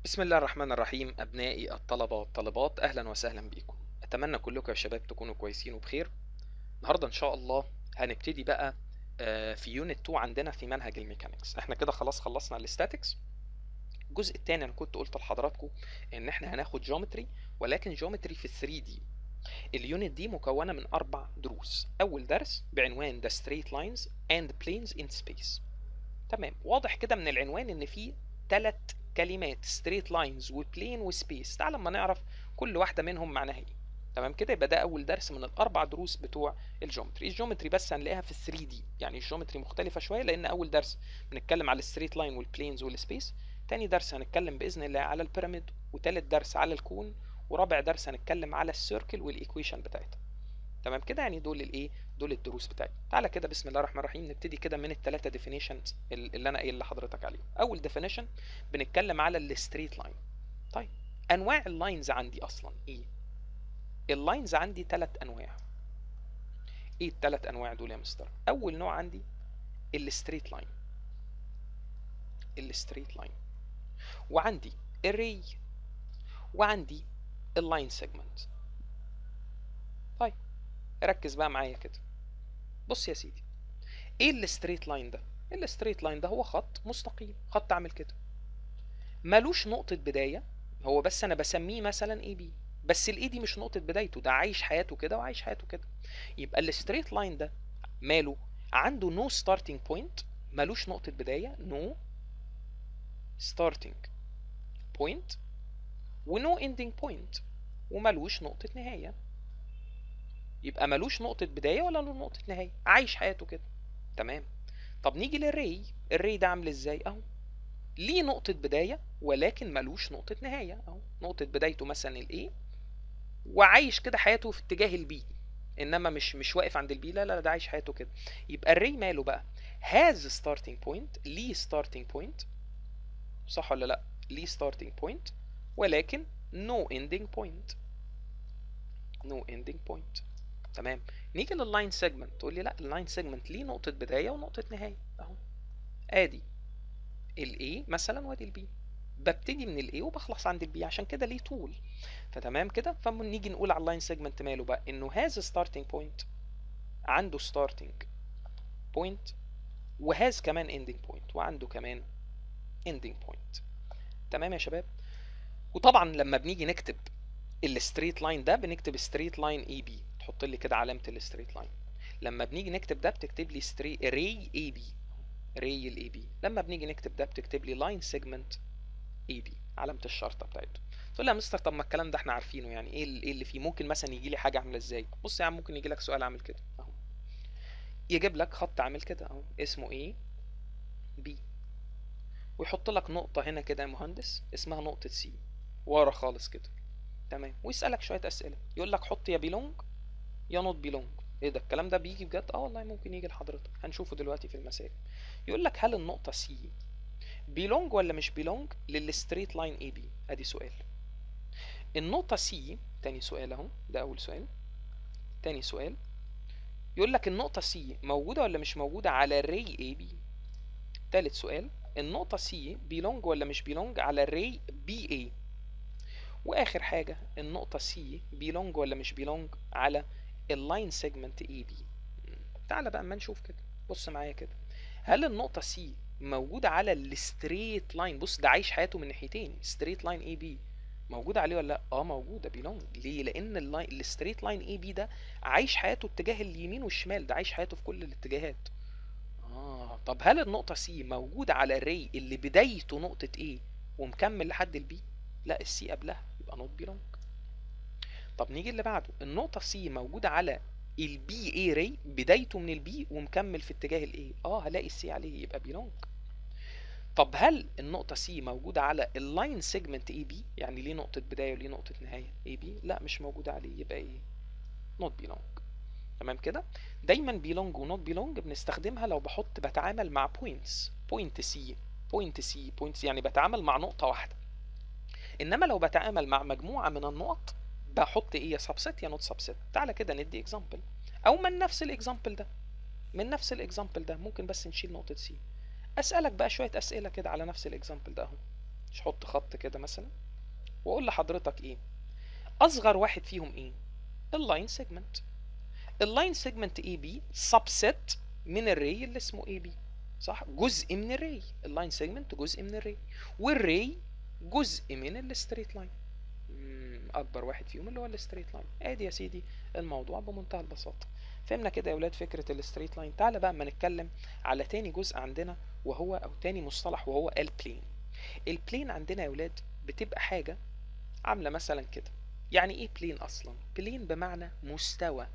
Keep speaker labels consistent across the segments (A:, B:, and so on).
A: بسم الله الرحمن الرحيم أبنائي الطلبة والطالبات أهلا وسهلا بيكم أتمنى كلكم يا شباب تكونوا كويسين وبخير النهاردة إن شاء الله هنبتدي بقى آه، في يونت 2 عندنا في منهج الميكانيكس احنا كده خلاص خلصنا الاستاتكس الجزء الثاني انا كنت قلت لحضراتكم ان احنا هناخد جيومتري ولكن جيومتري في 3 دي اليونت دي مكونة من أربع دروس أول درس بعنوان The Straight Lines and Planes in Space تمام واضح كده من العنوان إن في ثلاث كلمات straight lines وبلين وسبيس تعال لما نعرف كل واحدة منهم معناها ايه تمام كده يبقى ده أول درس من الأربع دروس بتوع الجيومتري الجيومتري بس هنلاقيها في 3 دي يعني الجيومتري مختلفة شوية لأن أول درس بنتكلم على الستريت لاين والبلينز والسبيس تاني درس هنتكلم بإذن الله على البيراميد وتالت درس على الكون ورابع درس هنتكلم على السيركل والايكويشن بتاعتها تمام كده يعني دول الايه دول الدروس بتاعتي تعالى كده بسم الله الرحمن الرحيم نبتدي كده من الثلاثه ديفينيشنز اللي انا قايل لحضرتك عليهم اول ديفينيشن بنتكلم على الستريت لاين طيب انواع اللاينز عندي اصلا ايه اللاينز عندي ثلاث انواع ايه الثلاث انواع دول يا مستر اول نوع عندي الستريت لاين الستريت لاين وعندي الري وعندي اللاين سيجمنت طيب ركز بقى معايا كده بص يا سيدي ايه الستريت لاين ده الستريت لاين ده هو خط مستقيم خط عامل كده ملوش نقطة بداية هو بس انا بسميه مثلا اي بي بس الاي دي مش نقطة بدايته ده عايش حياته كده وعايش حياته كده يبقى الستريت لاين ده ماله عنده نو ستارتنج بوينت ملوش نقطة بداية نو ستارتنج بوينت ونو اندنج بوينت وملوش نقطة نهاية يبقى ملوش نقطة بداية ولا له نقطة نهاية عايش حياته كده تمام طب نيجي للري الري ده عامل ازاي اهو ليه نقطة بداية ولكن ملوش نقطة نهاية اهو نقطة بدايته مثلا الايه وعايش كده حياته في اتجاه البي انما مش مش واقف عند البي لا لا ده عايش حياته كده يبقى الري ماله بقى has starting point ليه starting point صح ولا لا ليه starting point ولكن no ending point no ending point تمام نيجي لللاين سيجمنت تقول لي لا اللاين سيجمنت ليه نقطة بداية ونقطة نهاية اهو ادي الاي مثلا وادي البي ببتدي من الاي وبخلص عند البي عشان كده ليه طول فتمام كده فنيجي نقول على اللاين سيجمنت ماله بقى انه هاز ستارتنج بوينت عنده ستارتنج بوينت وهاز كمان اندنج بوينت وعنده كمان اندنج بوينت تمام يا شباب وطبعا لما بنيجي نكتب الستريت لاين ده بنكتب ستريت لاين اي بي تحط لي كده علامه الستريت لاين لما بنيجي نكتب ده بتكتب لي ستري ري اي بي ري الاي بي لما بنيجي نكتب ده بتكتب لي لاين سيجمنت اي بي علامه الشرطه بتاعته تقول لي يا مستر طب ما الكلام ده احنا عارفينه يعني ايه ال- ايه اللي فيه ممكن مثلا يجي لي حاجه عامله ازاي بص يا عم ممكن يجي لك سؤال عامل كده اهو يجيب لك خط عامل كده اهو اسمه ايه بي ويحط لك نقطه هنا كده يا مهندس اسمها نقطه سي ورا خالص كده تمام ويسألك شوية أسئلة يقول لك حط يا بيلونج يا نوت بيلونج ايه ده الكلام ده بيجي بجد اه والله ممكن يجي لحضرتك هنشوفه دلوقتي في المسائل يقول لك هل النقطة سي بيلونج ولا مش بيلونج للستريت لاين اي بي ادي سؤال النقطة سي تاني سؤال اهو ده اول سؤال تاني سؤال يقول لك النقطة سي موجودة ولا مش موجودة على الري اي بي تالت سؤال النقطة سي بيلونج ولا مش بيلونج على الري بي اي واخر حاجه النقطه سي بيلونج ولا مش بيلونج على اللاين سيجمنت اي بي تعالى بقى اما نشوف كده بص معايا كده هل النقطه سي موجوده على الستريت لاين بص ده عايش حياته من ناحيتين ستريت لاين اي بي موجوده عليه ولا لا اه موجوده بيلونج ليه لان اللاين الستريت لاين اي بي ده عايش حياته اتجاه اليمين والشمال ده عايش حياته في كل الاتجاهات اه طب هل النقطه سي موجوده على الري اللي بدايته نقطه ايه ومكمل لحد البي لا السي قبلها يبقى نوت بيلونج طب نيجي اللي بعده النقطة سي موجودة على البي اي ري بدايته من البي ومكمل في اتجاه الاي اه هلاقي السي عليه يبقى بيلونج طب هل النقطة سي موجودة على اللاين سيجمنت اي بي يعني ليه نقطة بداية وليه نقطة نهاية اي بي لا مش موجودة عليه يبقى ايه نوت بيلونج تمام كده دايما بيلونج ونوت بيلونج بنستخدمها لو بحط بتعامل مع بوينتس بوينت سي بوينت سي بوينت يعني بتعامل مع نقطة واحدة انما لو بتعامل مع مجموعه من النقط بحط ايه يا سبست يا نوت سبست تعالى كده ندي اكزامبل او من نفس الاكزامبل ده من نفس الاكزامبل ده ممكن بس نشيل نقطه سي اسالك بقى شويه اسئله كده على نفس الاكزامبل ده اهو مش احط خط كده مثلا واقول لحضرتك ايه اصغر واحد فيهم ايه اللاين سيجمنت اللاين سيجمنت اي بي سبست من الري اللي اسمه اي بي صح جزء من الري اللاين سيجمنت جزء من الري والري جزء من الستريت لاين اكبر واحد فيهم اللي هو الستريت لاين ادي يا سيدي الموضوع بمنتهى البساطه فهمنا كده يا ولاد فكره الستريت لاين تعالى بقى اما نتكلم على تاني جزء عندنا وهو او تاني مصطلح وهو البلين البلين عندنا يا ولاد بتبقى حاجه عامله مثلا كده يعني ايه بلين اصلا بلين بمعنى مستوى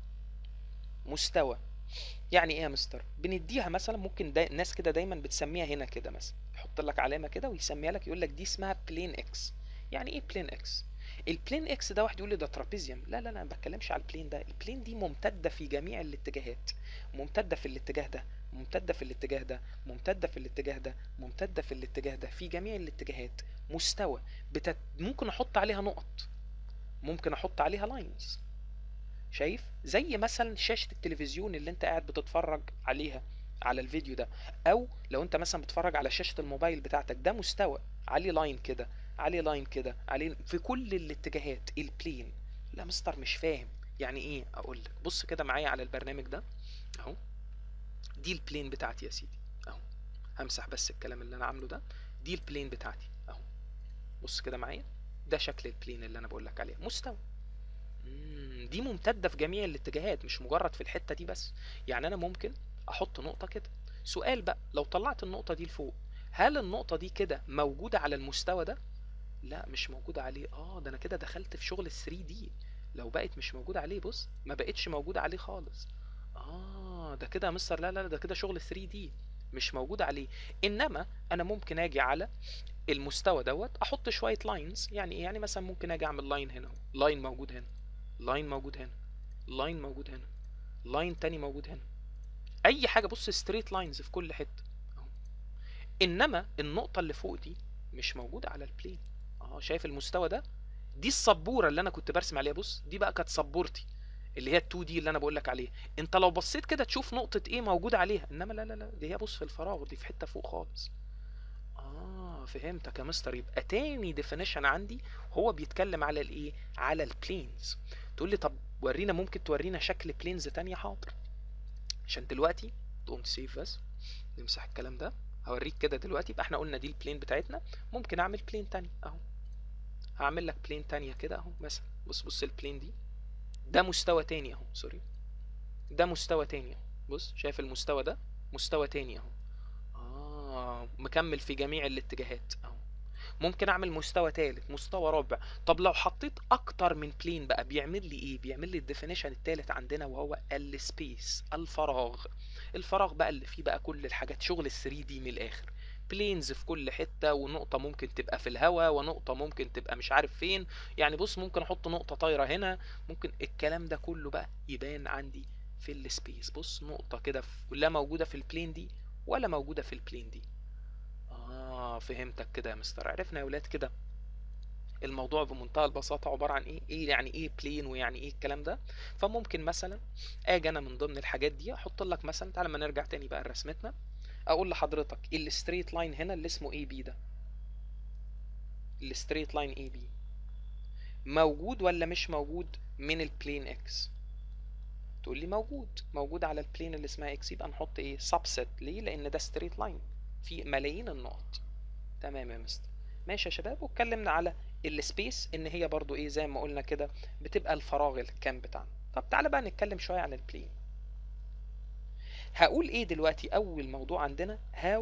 A: مستوى يعني ايه يا مستر بنديها مثلا ممكن دا ناس كده دايما بتسميها هنا كده مثلا يحط لك علامه كده ويسميها لك يقول لك دي اسمها بلين اكس يعني ايه بلين اكس البلين اكس ده واحد يقول لي ده ترابيزيوم لا لا لا ما بتكلمش على البلين ده البلين دي ممتده في جميع الاتجاهات ممتده في الاتجاه ده ممتده في الاتجاه ده ممتده في الاتجاه ده ممتده في الاتجاه ده في جميع الاتجاهات مستوى بتت... ممكن احط عليها نقط ممكن احط عليها لاينز شايف زي مثلا شاشة التلفزيون اللي انت قاعد بتتفرج عليها على الفيديو ده او لو انت مثلا بتتفرج على شاشة الموبايل بتاعتك ده مستوى عليه لاين كده عليه لاين كده عليه في كل الاتجاهات البلين لا مستر مش فاهم يعني ايه اقول لك بص كده معايا على البرنامج ده اهو دي البلين بتاعتي يا سيدي اهو همسح بس الكلام اللي انا عامله ده دي البلين بتاعتي اهو بص كده معايا ده شكل البلين اللي انا بقول لك عليه مستوى دي ممتدة في جميع الاتجاهات مش مجرد في الحتة دي بس يعني انا ممكن احط نقطة كده سؤال بقى لو طلعت النقطة دي لفوق هل النقطة دي كده موجودة على المستوى ده لا مش موجودة عليه اه ده انا كده دخلت في شغل ال 3 دي لو بقت مش موجودة عليه بص ما بقتش موجودة عليه خالص اه ده كده يا مستر لا لا ده كده شغل 3 دي مش موجودة عليه انما انا ممكن اجي على المستوى دوت احط شوية لاينز يعني ايه يعني مثلا ممكن اجي اعمل لاين هنا لاين موجود هنا لاين موجود هنا لاين موجود هنا لاين تاني موجود هنا اي حاجه بص ستريت لاينز في كل حته اهو انما النقطه اللي فوق دي مش موجوده على البلين اه شايف المستوى ده دي السبوره اللي انا كنت برسم عليها بص دي بقى كانت سبورتي اللي هي ال2 دي اللي انا بقول لك عليها انت لو بصيت كده تشوف نقطه ايه موجوده عليها انما لا لا لا دي هي بص في الفراغ دي في حته فوق خالص اه فهمتك يا مستر يبقى تاني ديفينيشن عندي هو بيتكلم على الايه على البلينز تقول لي طب ورينا ممكن تورينا شكل بلينز تانية حاضر عشان دلوقتي تقوم تسيف بس نمسح الكلام ده هوريك كده دلوقتي يبقى احنا قلنا دي البلين بتاعتنا ممكن اعمل بلين تاني اهو هعمل لك بلين تانية كده اهو مثلا بص بص البلين دي ده مستوى تاني اهو سوري ده مستوى تاني اهو بص شايف المستوى ده مستوى تاني اهو اه مكمل في جميع الاتجاهات اهو ممكن اعمل مستوى تالت مستوى رابع طب لو حطيت اكتر من بلين بقى بيعمل لي ايه بيعمل لي الديفينيشن التالت عندنا وهو السبيس الفراغ الفراغ بقى اللي فيه بقى كل الحاجات شغل ال 3 دي من الاخر بلينز في كل حتة ونقطة ممكن تبقى في الهواء ونقطة ممكن تبقى مش عارف فين يعني بص ممكن احط نقطة طايرة هنا ممكن الكلام ده كله بقى يبان عندي في السبيس بص نقطة كده لا موجودة في البلين دي ولا موجودة في البلين دي اه فهمتك كده يا مستر عرفنا يا ولاد كده الموضوع بمنتهى البساطة عبارة عن ايه ايه يعني ايه بلين ويعني ايه الكلام ده فممكن مثلا اجي انا من ضمن الحاجات دي احط لك مثلا تعالى ما نرجع تاني بقى لرسمتنا اقول لحضرتك الستريت لاين هنا اللي اسمه اي بي ده الستريت لاين اي بي موجود ولا مش موجود من البلين اكس تقول لي موجود موجود على البلين اللي اسمها اكس يبقى نحط ايه سبست ليه لان ده ستريت لاين في ملايين النقط تمام يا مستر ماشي يا شباب واتكلمنا على السبيس ان هي برضو ايه زي ما قلنا كده بتبقى الفراغ الكام بتاعنا طب تعالى بقى نتكلم شويه عن البلين هقول ايه دلوقتي اول موضوع عندنا how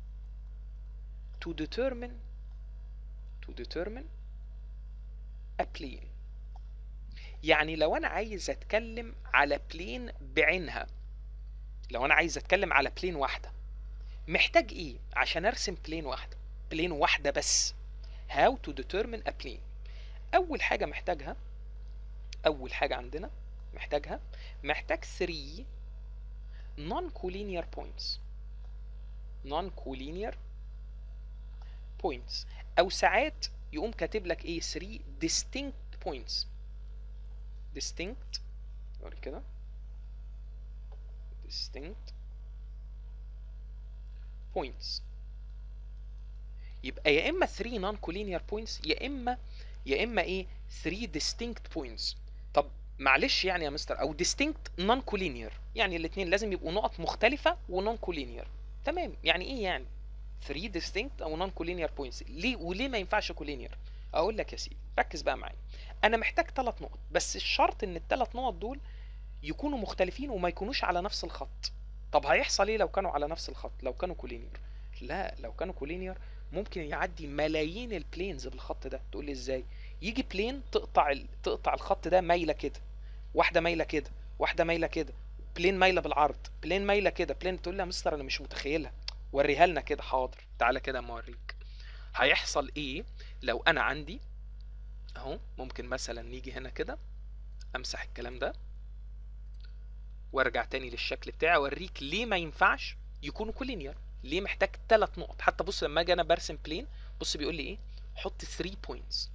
A: to determine to determine a plane يعني لو انا عايز اتكلم على بلين بعينها لو انا عايز اتكلم على بلين واحده محتاج ايه عشان ارسم بلين واحده بلين واحده بس how to determine a plane اول حاجه محتاجها اول حاجه عندنا محتاجها محتاج 3 non collinear points non collinear points او ساعات يقوم كاتب لك ايه 3 distinct points distinct اوري كده distinct points يبقى يا اما 3 نون كولينير بوينتس يا اما يا اما ايه 3 distinct بوينتس طب معلش يعني يا مستر او distinct نون كولينير يعني الاثنين لازم يبقوا نقط مختلفه ونون كولينير تمام يعني ايه يعني 3 distinct او نون كولينير بوينتس ليه وليه ما ينفعش كولينير اقول لك يا سيدي ركز بقى معايا انا محتاج ثلاث نقط بس الشرط ان الثلاث نقط دول يكونوا مختلفين وما يكونوش على نفس الخط طب هيحصل ايه لو كانوا على نفس الخط لو كانوا كولينير لا لو كانوا كولينير ممكن يعدي ملايين البلينز بالخط ده تقول لي ازاي يجي بلين تقطع ال... تقطع الخط ده مايله كده واحده مايله كده واحده مايله كده بلين مايله بالعرض بلين مايله كده بلين تقول لي يا مستر انا مش متخيلها وريها لنا كده حاضر تعالى كده اما اوريك هيحصل ايه لو انا عندي اهو ممكن مثلا نيجي هنا كده امسح الكلام ده وارجع تاني للشكل بتاعي اوريك ليه ما ينفعش يكونوا كولينير ليه محتاج ثلاث نقط حتى بص لما اجي انا برسم بلين بص بيقول لي ايه حط 3 بوينتس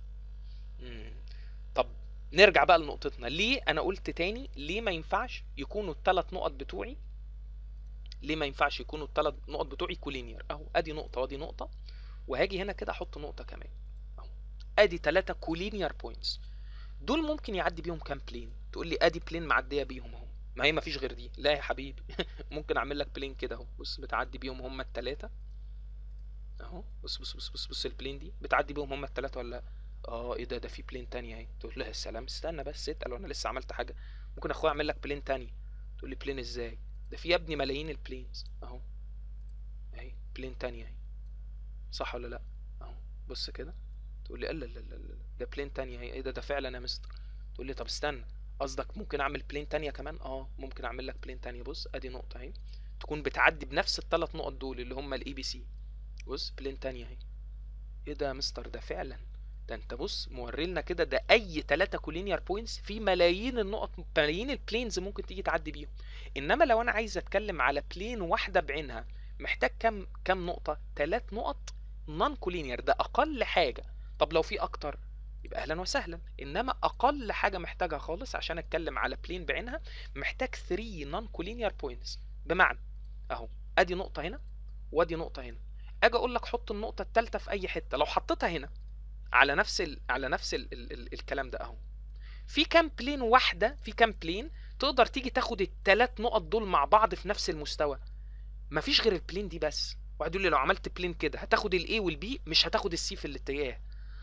A: طب نرجع بقى لنقطتنا ليه انا قلت تاني ليه ما ينفعش يكونوا الثلاث نقط بتوعي ليه ما ينفعش يكونوا الثلاث نقط بتوعي كولينير اهو ادي نقطه وادي نقطه وهاجي هنا كده احط نقطه كمان اهو ادي ثلاثه كولينير بوينتس دول ممكن يعدي بيهم كام بلين تقول لي ادي بلين معديه بيهم اهو ما هي ما فيش غير دي لا يا حبيبي ممكن اعمل لك بلين كده اهو بص بتعدي بيهم هم الثلاثه اهو بص بص بص بص بص البلين دي بتعدي بيهم هم الثلاثه ولا اه ايه ده ده في بلين تانية اهي تقول له يا سلام استنى بس اتقل وانا لسه عملت حاجه ممكن اخويا اعمل لك بلين تانية تقول لي بلين ازاي ده في يا ابني ملايين البلينز اهو اهي بلين تانية اهي صح ولا لا اهو بص كده تقول لي لا لا لا لا ده بلين تانية اهي ايه ده ده فعلا يا مستر تقول لي طب استنى قصدك ممكن اعمل بلين تانية كمان اه ممكن اعمل لك بلين تانية بص ادي نقطة اهي تكون بتعدي بنفس الثلاث نقط دول اللي هم الاي بي سي بص بلين تانية اهي ايه ده يا مستر ده فعلا ده انت بص موري لنا كده ده اي ثلاثة كولينير بوينتس في ملايين النقط ملايين البلينز ممكن تيجي تعدي بيهم انما لو انا عايز اتكلم على بلين واحدة بعينها محتاج كم كم نقطة ثلاث نقط نون كولينير ده اقل حاجة طب لو في اكتر يبقى اهلا وسهلا انما اقل حاجه محتاجها خالص عشان اتكلم على بلين بعينها محتاج 3 نون كولينير بوينتس بمعنى اهو ادي نقطه هنا وادي نقطه هنا اجي اقول لك حط النقطه الثالثه في اي حته لو حطيتها هنا على نفس ال... على نفس ال... ال... ال... الكلام ده اهو في كام بلين واحده في كام بلين تقدر تيجي تاخد الثلاث نقط دول مع بعض في نفس المستوى مفيش غير البلين دي بس واحد يقول لي لو عملت بلين كده هتاخد الاي والبي مش هتاخد السي في الاتجاه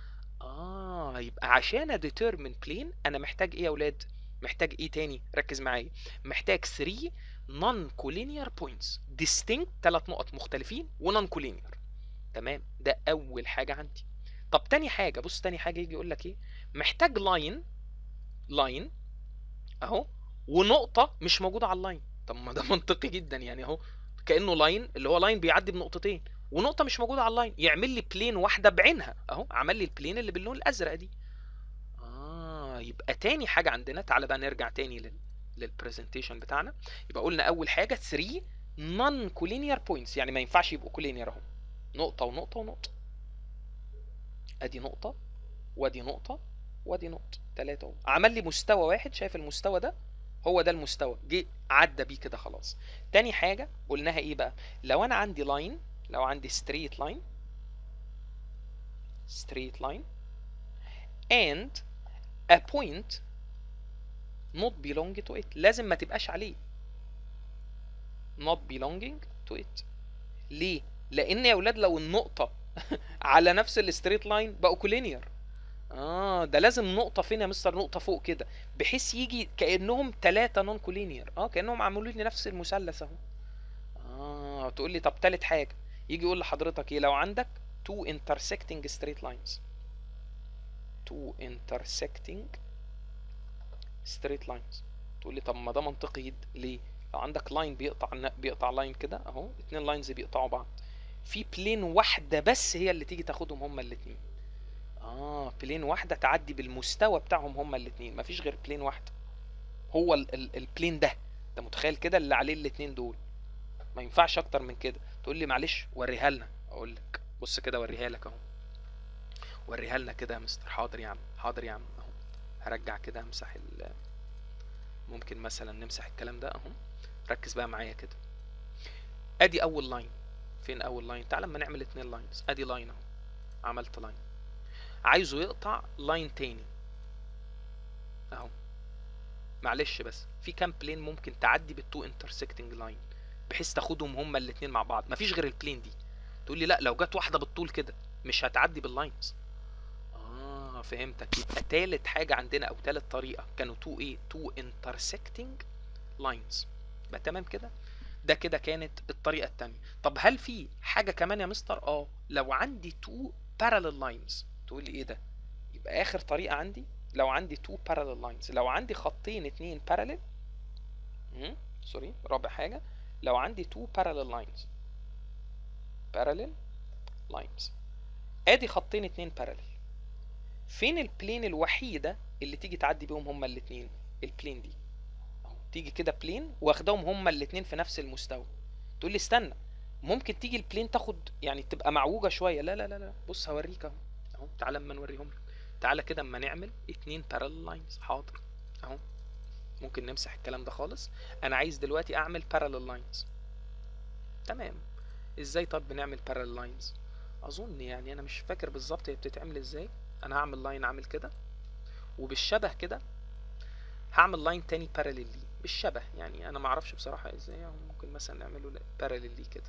A: اه يبقى عشان اديترمن بلين انا محتاج ايه يا اولاد محتاج ايه تاني ركز معايا محتاج 3 نون كولينير بوينتس distinct ثلاث نقط مختلفين ونون كولينير تمام ده اول حاجه عندي طب تاني حاجه بص تاني حاجه يجي يقول لك ايه محتاج لاين لاين اهو ونقطه مش موجوده على اللاين طب ما ده منطقي جدا يعني اهو كانه لاين اللي هو لاين بيعدي بنقطتين ونقطه مش موجوده على اللاين يعمل لي بلين واحده بعينها اهو عمل لي البلين اللي باللون الازرق دي اه يبقى تاني حاجه عندنا تعالى بقى نرجع تاني لل للبرزنتيشن بتاعنا يبقى قلنا اول حاجه 3 نون كولينير بوينتس يعني ما ينفعش يبقوا كولينير اهو نقطه ونقطه ونقطه ادي نقطه وادي نقطه وادي نقطه ثلاثه اهو عمل لي مستوى واحد شايف المستوى ده هو ده المستوى جه عدى بيه كده خلاص تاني حاجه قلناها ايه بقى لو انا عندي لاين لو عندي straight line straight line and a point not belonging to it لازم ما تبقاش عليه not belonging to it ليه لان يا اولاد لو النقطه على نفس الستريت لاين بقوا كولينير اه ده لازم نقطة فين يا مستر نقطة فوق كده بحيث يجي كأنهم ثلاثة نون كولينير اه كأنهم عملوا لي نفس المثلث اهو اه تقول لي طب تالت حاجة يجي يقول لحضرتك ايه لو عندك two intersecting straight lines two intersecting straight lines تقول لي طب ما ده منطقي جدا ليه لو عندك لاين بيقطع بيقطع لاين كده اهو اتنين لاينز بيقطعوا بعض في بلين واحده بس هي اللي تيجي تاخدهم هما الاتنين اه بلين واحده تعدي بالمستوى بتاعهم هما الاتنين مفيش غير بلين واحده هو ال ال البلين ده انت متخيل كده اللي عليه الاتنين دول ما ينفعش اكتر من كده تقول لي معلش وريها لنا اقول لك بص كده وريها لك اهو وريها لنا كده يا مستر حاضر يا عم حاضر يا عم اهو هرجع كده امسح ال ممكن مثلا نمسح الكلام ده اهو ركز بقى معايا كده ادي اول لاين فين اول لاين تعال اما نعمل اتنين لاينز ادي لاين اهو عملت لاين عايزه يقطع لاين تاني اهو معلش بس في كام بلين ممكن تعدي بالتو انترسكتنج لاين بحيث تاخدهم هما الاتنين مع بعض مفيش غير البلين دي تقول لي لا لو جت واحده بالطول كده مش هتعدي باللاينز اه فهمتك يبقى تالت حاجه عندنا او تالت طريقه كانوا تو ايه تو انترسكتنج لاينز يبقى تمام كده ده كده كانت الطريقه التانية طب هل في حاجه كمان يا مستر اه لو عندي تو parallel لاينز تقول لي ايه ده يبقى اخر طريقه عندي لو عندي تو parallel لاينز لو عندي خطين اتنين parallel مم، سوري رابع حاجه لو عندي تو parallel لاينز parallel لاينز ادي خطين اتنين parallel فين البلين الوحيده اللي تيجي تعدي بيهم هما الاتنين البلين دي اهو تيجي كده بلين واخدهم هما الاتنين في نفس المستوى تقول لي استنى ممكن تيجي البلين تاخد يعني تبقى معوجه شويه لا لا لا لا بص هوريك اهو اهو تعالى اما نوريهم لك تعالى كده اما نعمل اتنين parallel لاينز حاضر اهو ممكن نمسح الكلام ده خالص انا عايز دلوقتي اعمل parallel لاينز تمام ازاي طب بنعمل parallel لاينز اظن يعني انا مش فاكر بالظبط هي بتتعمل ازاي انا هعمل لاين عامل كده وبالشبه كده هعمل لاين تاني parallel ليه بالشبه يعني انا ما اعرفش بصراحه ازاي أو ممكن مثلا نعمله parallel ليه كده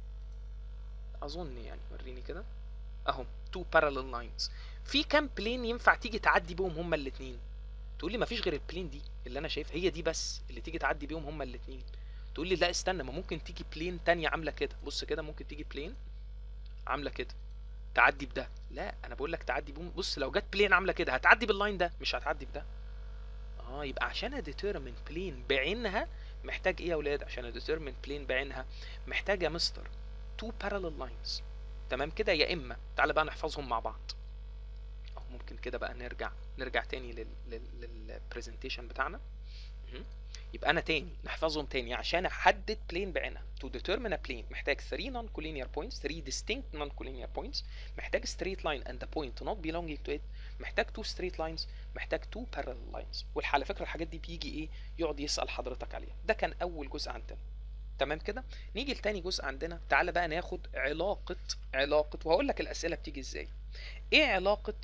A: اظن يعني وريني كده اهو تو parallel lines في كام بلين ينفع تيجي تعدي بيهم هما الاتنين تقول لي مفيش غير البلين دي اللي انا شايف هي دي بس اللي تيجي تعدي بيهم هما الاتنين تقول لي لا استنى ما ممكن تيجي بلين تانية عامله كده بص كده ممكن تيجي بلين عامله كده تعدي بده لا انا بقول لك تعدي بهم بص لو جت بلين عامله كده هتعدي باللاين ده مش هتعدي بده اه يبقى عشان اديترمن بلين بعينها محتاج ايه يا اولاد عشان اديترمن بلين بعينها محتاج يا مستر تو parallel لاينز تمام كده يا اما تعالى بقى نحفظهم مع بعض او ممكن كده بقى نرجع نرجع تاني لل لل للبرزنتيشن بتاعنا مهم. يبقى انا تاني نحفظهم تاني عشان احدد بلين بعينها to determine a plane محتاج 3 non collinear points 3 distinct non collinear points محتاج straight line and a point not belonging to it محتاج two straight lines محتاج two parallel lines والحال فكره الحاجات دي بيجي ايه يقعد يسال حضرتك عليها ده كان اول جزء عندنا تمام كده نيجي لتاني جزء عندنا تعالى بقى ناخد علاقه علاقه وهقول لك الاسئله بتيجي ازاي ايه علاقه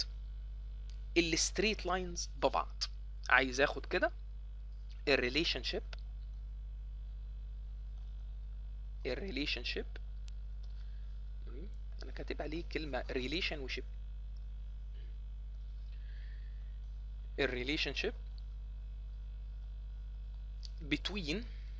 A: الستريت لاينز ببعض عايز اخد كده الريليشن شيب الريليشن شيب انا كاتب عليه كلمه ريليشن وشيب الريليشن شيب between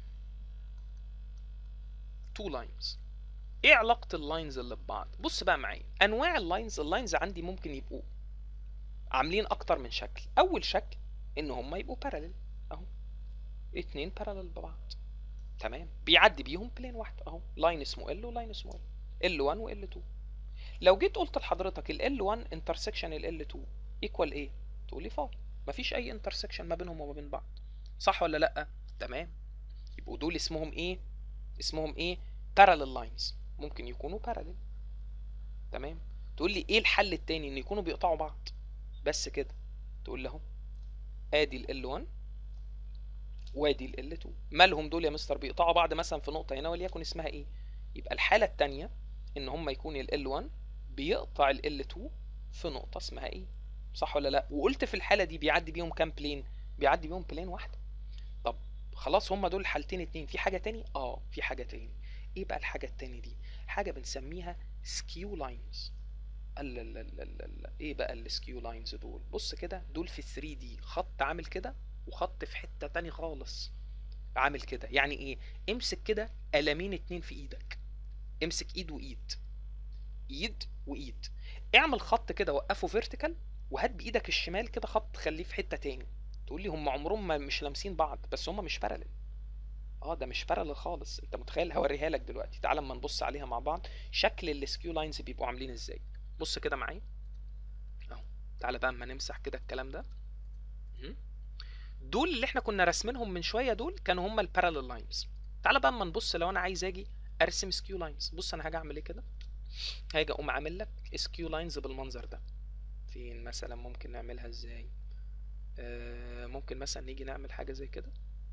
A: two lines ايه علاقة اللاينز اللي ببعض بص بقى معايا انواع اللاينز اللاينز عندي ممكن يبقوا عاملين اكتر من شكل اول شكل ان هما يبقوا باراليل اهو اتنين باراليل ببعض تمام بيعدي بيهم بلين واحد اهو لاين اسمه ال ولاين اسمه ال ال1 وال2 لو جيت قلت لحضرتك ال ال1 انترسكشن ال ال2 ايكوال ايه تقول لي فاضي مفيش اي انترسكشن ما بينهم وما بين بعض صح ولا لا تمام يبقوا دول اسمهم ايه اسمهم ايه parallel lines ممكن يكونوا parallel تمام تقول لي ايه الحل التاني ان يكونوا بيقطعوا بعض بس كده تقول له ادي ال L1 وادي ال L2 مالهم دول يا مستر بيقطعوا بعض مثلا في نقطة هنا وليكن اسمها ايه يبقى الحالة التانية ان هما يكون ال L1 بيقطع ال L2 في نقطة اسمها ايه صح ولا لا وقلت في الحالة دي بيعدي بيهم كام بلين بيعدي بيهم بلين واحدة طب خلاص هما دول حالتين اتنين في حاجة تاني اه في حاجة تاني ايه بقى الحاجة التانية دي حاجة بنسميها سكيو لاينز ال ال ال ال ال ايه بقى السكيو لاينز دول بص كده دول في 3 دي خط عامل كده وخط في حتة تاني خالص عامل كده يعني ايه امسك كده قلمين اتنين في ايدك امسك ايد وايد ايد وايد اعمل خط كده وقفه فيرتيكال وهات بايدك الشمال كده خط خليه في حتة تاني تقول لي هم عمرهم ما مش لامسين بعض بس هم مش بارلل اه ده مش بارلل خالص انت متخيل هوريها لك دلوقتي تعال اما نبص عليها مع بعض شكل السكيو لاينز بيبقوا عاملين ازاي بص كده معايا اهو تعالى بقى اما نمسح كده الكلام ده مهم. دول اللي احنا كنا راسمينهم من شويه دول كانوا هم البارلل لاينز تعالى بقى اما نبص لو انا عايز اجي ارسم سكيو لاينز بص انا هاجي اعمل ايه كده هاجي اقوم عامل لك سكيو لاينز بالمنظر ده فين مثلا ممكن نعملها ازاي آه ممكن مثلا نيجي نعمل حاجه زي كده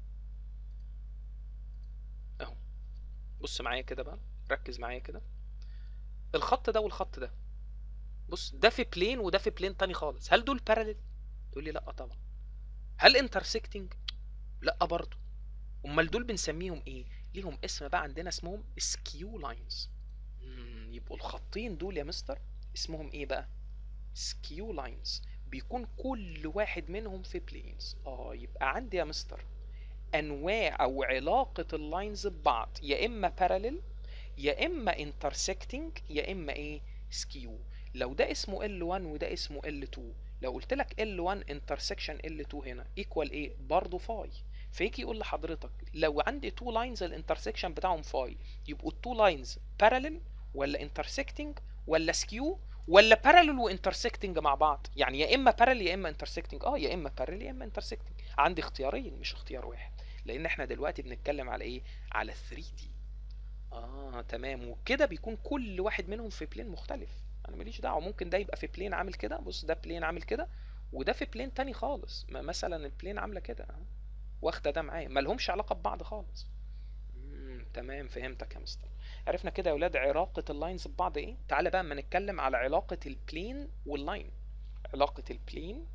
A: اهو بص معايا كده بقى ركز معايا كده الخط ده والخط ده بص ده في بلين وده في بلين تاني خالص هل دول باراليل تقول لي لا طبعا هل انترسكتنج لا برضه امال دول بنسميهم ايه ليهم اسم بقى عندنا اسمهم سكيو لاينز يبقوا الخطين دول يا مستر اسمهم ايه بقى سكيو لاينز بيكون كل واحد منهم في بلينز اه يبقى عندي يا مستر انواع او علاقة اللاينز ببعض يا اما باراليل يا اما انترسكتنج يا اما ايه سكيو لو ده اسمه L1 وده اسمه L2 لو قلت لك L1 intersection L2 هنا equal ايه برضه فاي فيجي يقول لحضرتك لو عندي تو لاينز الانترسكشن بتاعهم فاي يبقوا التو لاينز باراليل ولا انترسكتنج ولا سكيو ولا باراليل وانترسكتنج مع بعض يعني يا اما باراليل يا اما انترسكتنج اه يا اما باراليل يا اما انترسكتنج عندي اختيارين مش اختيار واحد لان احنا دلوقتي بنتكلم على ايه على 3 دي اه تمام وكده بيكون كل واحد منهم في بلين مختلف انا ماليش دعوه ممكن ده يبقى في بلين عامل كده بص ده بلين عامل كده وده في بلين تاني خالص مثلا البلين عامله كده اهو واخده ده معايا مالهمش علاقه ببعض خالص مم. تمام فهمتك يا مستر عرفنا كده يا ولاد علاقه اللاينز ببعض ايه تعالى بقى اما نتكلم على علاقه البلين واللاين علاقه البلين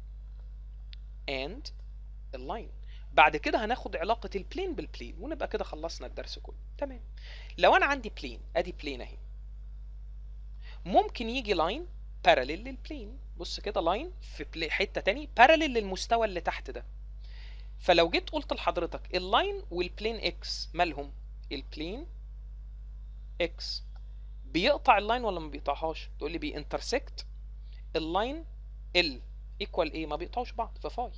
A: اند اللاين بعد كده هناخد علاقة البلين بالبلين ونبقى كده خلصنا الدرس كله تمام لو انا عندي بلين ادي بلين اهي ممكن يجي لاين باراليل للبلين بص كده لاين في بلي حتة تاني باراليل للمستوى اللي تحت ده فلو جيت قلت لحضرتك اللاين والبلين اكس مالهم البلين اكس بيقطع اللاين ولا ما بيقطعهاش تقول لي بينترسكت اللاين ال ايكوال ايه ما بيقطعوش بعض ففاي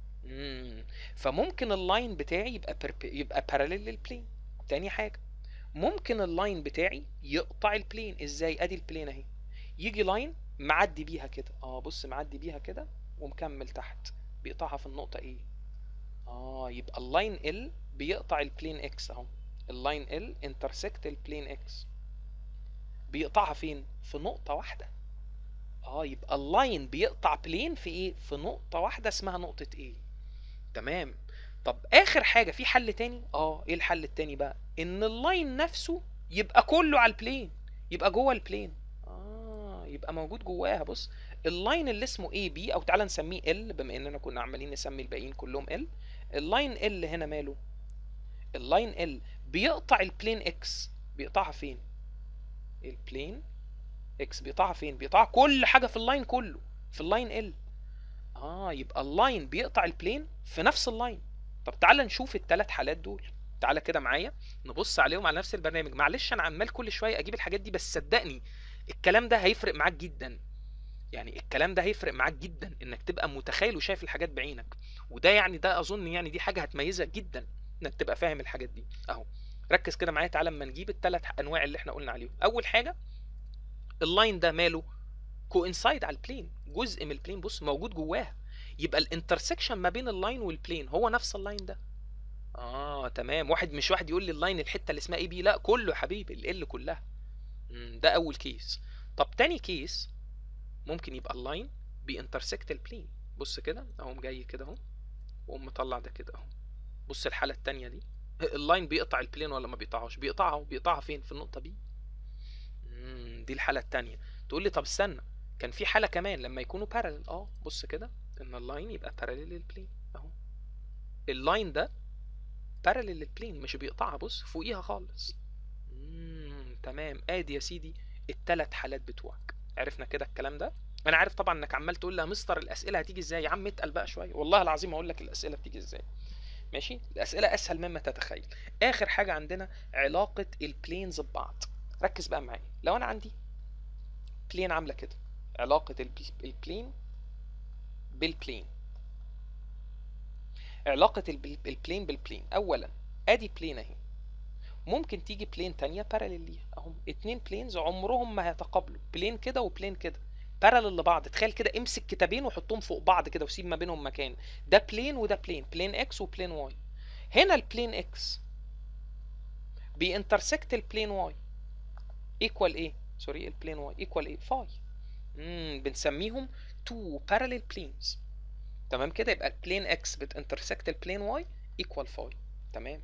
A: مم. فممكن اللاين بتاعي يبقى برب... يبقى باراليل للبلين تاني حاجه ممكن اللاين بتاعي يقطع البلين ازاي ادي البلين اهي يجي لاين معدي بيها كده اه بص معدي بيها كده ومكمل تحت بيقطعها في النقطه ايه اه يبقى اللاين ال بيقطع البلين اكس اهو اللاين ال انترسكت البلين اكس بيقطعها فين في نقطه واحده اه يبقى اللاين بيقطع بلين في ايه في نقطه واحده اسمها نقطه ايه تمام طب اخر حاجه في حل تاني اه ايه الحل التاني بقى ان اللاين نفسه يبقى كله على البلين يبقى جوه البلين اه يبقى موجود جواها بص اللاين اللي اسمه اي بي او تعالى نسميه ال بما اننا كنا عمالين نسمي الباقيين كلهم ال اللاين ال هنا ماله اللاين ال بيقطع البلين اكس بيقطعها فين البلين اكس بيقطعها فين بيقطع كل حاجه في اللاين كله في اللاين ال اه يبقى اللاين بيقطع البلين في نفس اللاين طب تعالى نشوف الثلاث حالات دول تعالى كده معايا نبص عليهم على نفس البرنامج معلش انا عمال كل شويه اجيب الحاجات دي بس صدقني الكلام ده هيفرق معاك جدا يعني الكلام ده هيفرق معاك جدا انك تبقى متخيل وشايف الحاجات بعينك وده يعني ده اظن يعني دي حاجه هتميزك جدا انك تبقى فاهم الحاجات دي اهو ركز كده معايا تعالى اما نجيب الثلاث انواع اللي احنا قلنا عليهم اول حاجه اللاين ده ماله كوانسايد على البلين جزء من البلين بص موجود جواها يبقى الانترسكشن ما بين اللاين والبلين هو نفس اللاين ده اه تمام واحد مش واحد يقول لي اللاين الحته اللي اسمها اي بي لا كله يا حبيبي ال كلها مم، ده اول كيس طب تاني كيس ممكن يبقى اللاين بينترسكت البلين بص كده اهو جاي كده اهو واقوم مطلع ده كده اهو بص الحاله التانية دي اللاين بيقطع البلين ولا ما بيقطعهاش بيقطعها بيقطعها فين في النقطه بي مم، دي الحاله التانية تقول لي طب استنى كان في حاله كمان لما يكونوا بارلل اه بص كده ان اللاين يبقى بارلل للبلين اهو اللاين ده بارلل للبلين مش بيقطعها بص فوقيها خالص مم، تمام ادي يا سيدي التلات حالات بتوعك عرفنا كده الكلام ده انا عارف طبعا انك عمال تقول لي يا مستر الاسئله هتيجي ازاي يا عم اتقل بقى شويه والله العظيم اقول لك الاسئله بتيجي ازاي ماشي الاسئله اسهل مما تتخيل اخر حاجه عندنا علاقه البلينز ببعض ركز بقى معايا لو انا عندي بلين عامله كده علاقه الب- البلين بالبلين علاقه الب- البلين بالبلين اولا ادي بلين اهي ممكن تيجي بلين تانية باراليل ليها اهم اتنين بلينز عمرهم ما هيتقابلوا بلين كده وبلين كده باراليل لبعض تخيل كده امسك كتابين وحطهم فوق بعض كده وسيب ما بينهم مكان ده بلين وده بلين بلين اكس وبلين واي هنا البلين اكس بينترسكت البلين واي ايكوال ايه سوري البلين واي ايكوال ايه فاي امم بنسميهم تو باراليل بلينز تمام كده يبقى البلين اكس بتنترسكت البلين واي ايكوال فاي تمام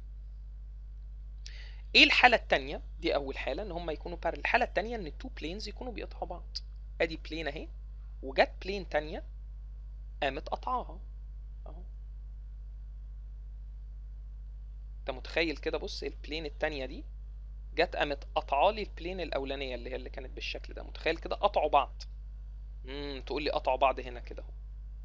A: ايه الحاله الثانيه دي اول حاله ان هم يكونوا بارل الحاله الثانيه ان التو بلينز يكونوا بيقطعوا بعض ادي بلين اهي وجت بلين تانية قامت قطعاها اهو انت متخيل كده بص البلين التانية دي جت قامت قطعالي البلين الاولانيه اللي هي اللي كانت بالشكل ده متخيل كده قطعوا بعض امم تقول لي قطعوا بعض هنا كده اهو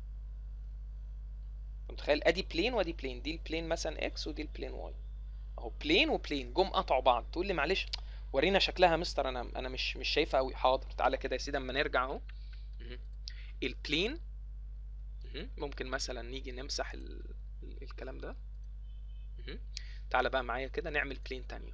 A: متخيل ادي بلين وادي بلين دي البلين مثلا اكس ودي البلين واي اهو بلين وبلين جم قطعوا بعض تقول لي معلش ورينا شكلها يا مستر انا انا مش مش شايفه قوي حاضر تعالى كده يا سيدي اما نرجع اهو مهم. البلين مهم. ممكن مثلا نيجي نمسح ال... ال... الكلام ده مهم. تعالى بقى معايا كده نعمل بلين تانية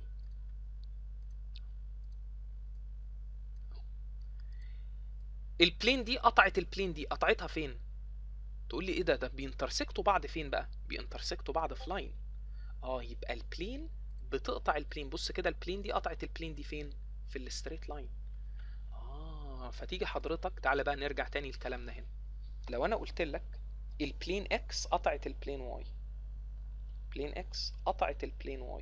A: البلين دي قطعت البلين دي قطعتها فين تقول لي ايه ده ده بينترسكتوا بعض فين بقى بينترسكتوا بعض في لاين اه يبقى البلين بتقطع البلين بص كده البلين دي قطعت البلين دي فين في الستريت لاين اه فتيجي حضرتك تعالى بقى نرجع تاني لكلامنا هنا لو انا قلت لك البلين اكس قطعت البلين واي بلين اكس قطعت البلين واي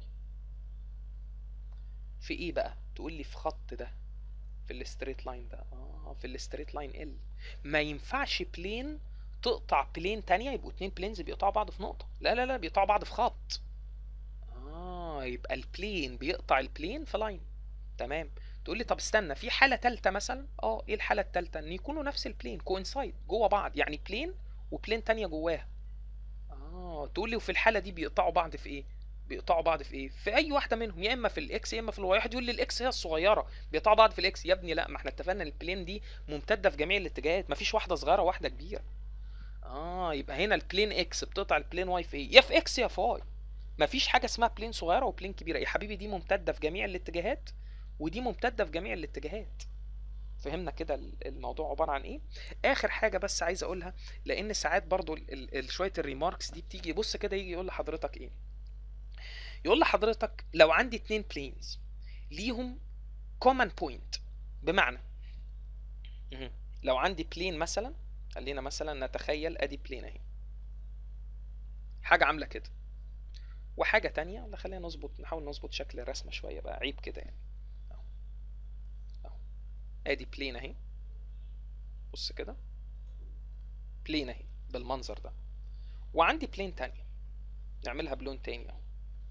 A: في ايه بقى تقول لي في خط ده في الستريت لاين ده اه في الستريت لاين ال ما ينفعش بلين تقطع بلين تانية يبقوا اتنين بلينز بيقطعوا بعض في نقطة لا لا لا بيقطعوا بعض في خط اه يبقى البلين بيقطع البلين في لاين تمام تقول لي طب استنى في حالة تالتة مثلا اه ايه الحالة التالتة ان يكونوا نفس البلين كوينسايد جوه بعض يعني بلين وبلين تانية جواها اه تقول لي وفي الحالة دي بيقطعوا بعض في ايه بيقطعوا بعض في ايه في اي واحده منهم يا اما في الاكس يا اما في الواي واحد يقول لي الاكس هي الصغيره بيقطعوا بعض في الاكس يا ابني لا ما احنا اتفقنا ان البلين دي ممتده في جميع الاتجاهات مفيش واحده صغيره وواحده كبيره اه يبقى هنا البلين اكس بتقطع البلين واي في ايه يا في اكس يا في واي مفيش حاجه اسمها بلين صغيره وبلين كبيره يا حبيبي دي ممتده في جميع الاتجاهات ودي ممتده في جميع الاتجاهات فهمنا كده الموضوع عباره عن ايه اخر حاجه بس عايز اقولها لان ساعات برضو ال ال شويه الريماركس دي بتيجي بص كده يجي يقول لحضرتك ايه يقول لحضرتك لو عندي اتنين بلينز ليهم common point بمعنى مهم. لو عندي بلين مثلا خلينا مثلا نتخيل ادي بلين اهي حاجه عامله كده وحاجه تانية ولا خلينا نظبط نحاول نظبط شكل الرسمه شويه بقى عيب كده يعني اهو اهو ادي بلين اهي بص كده بلين اهي بالمنظر ده وعندي بلين تانية نعملها بلون تاني اهو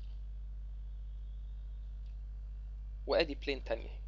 A: وادي بلين تانية اهي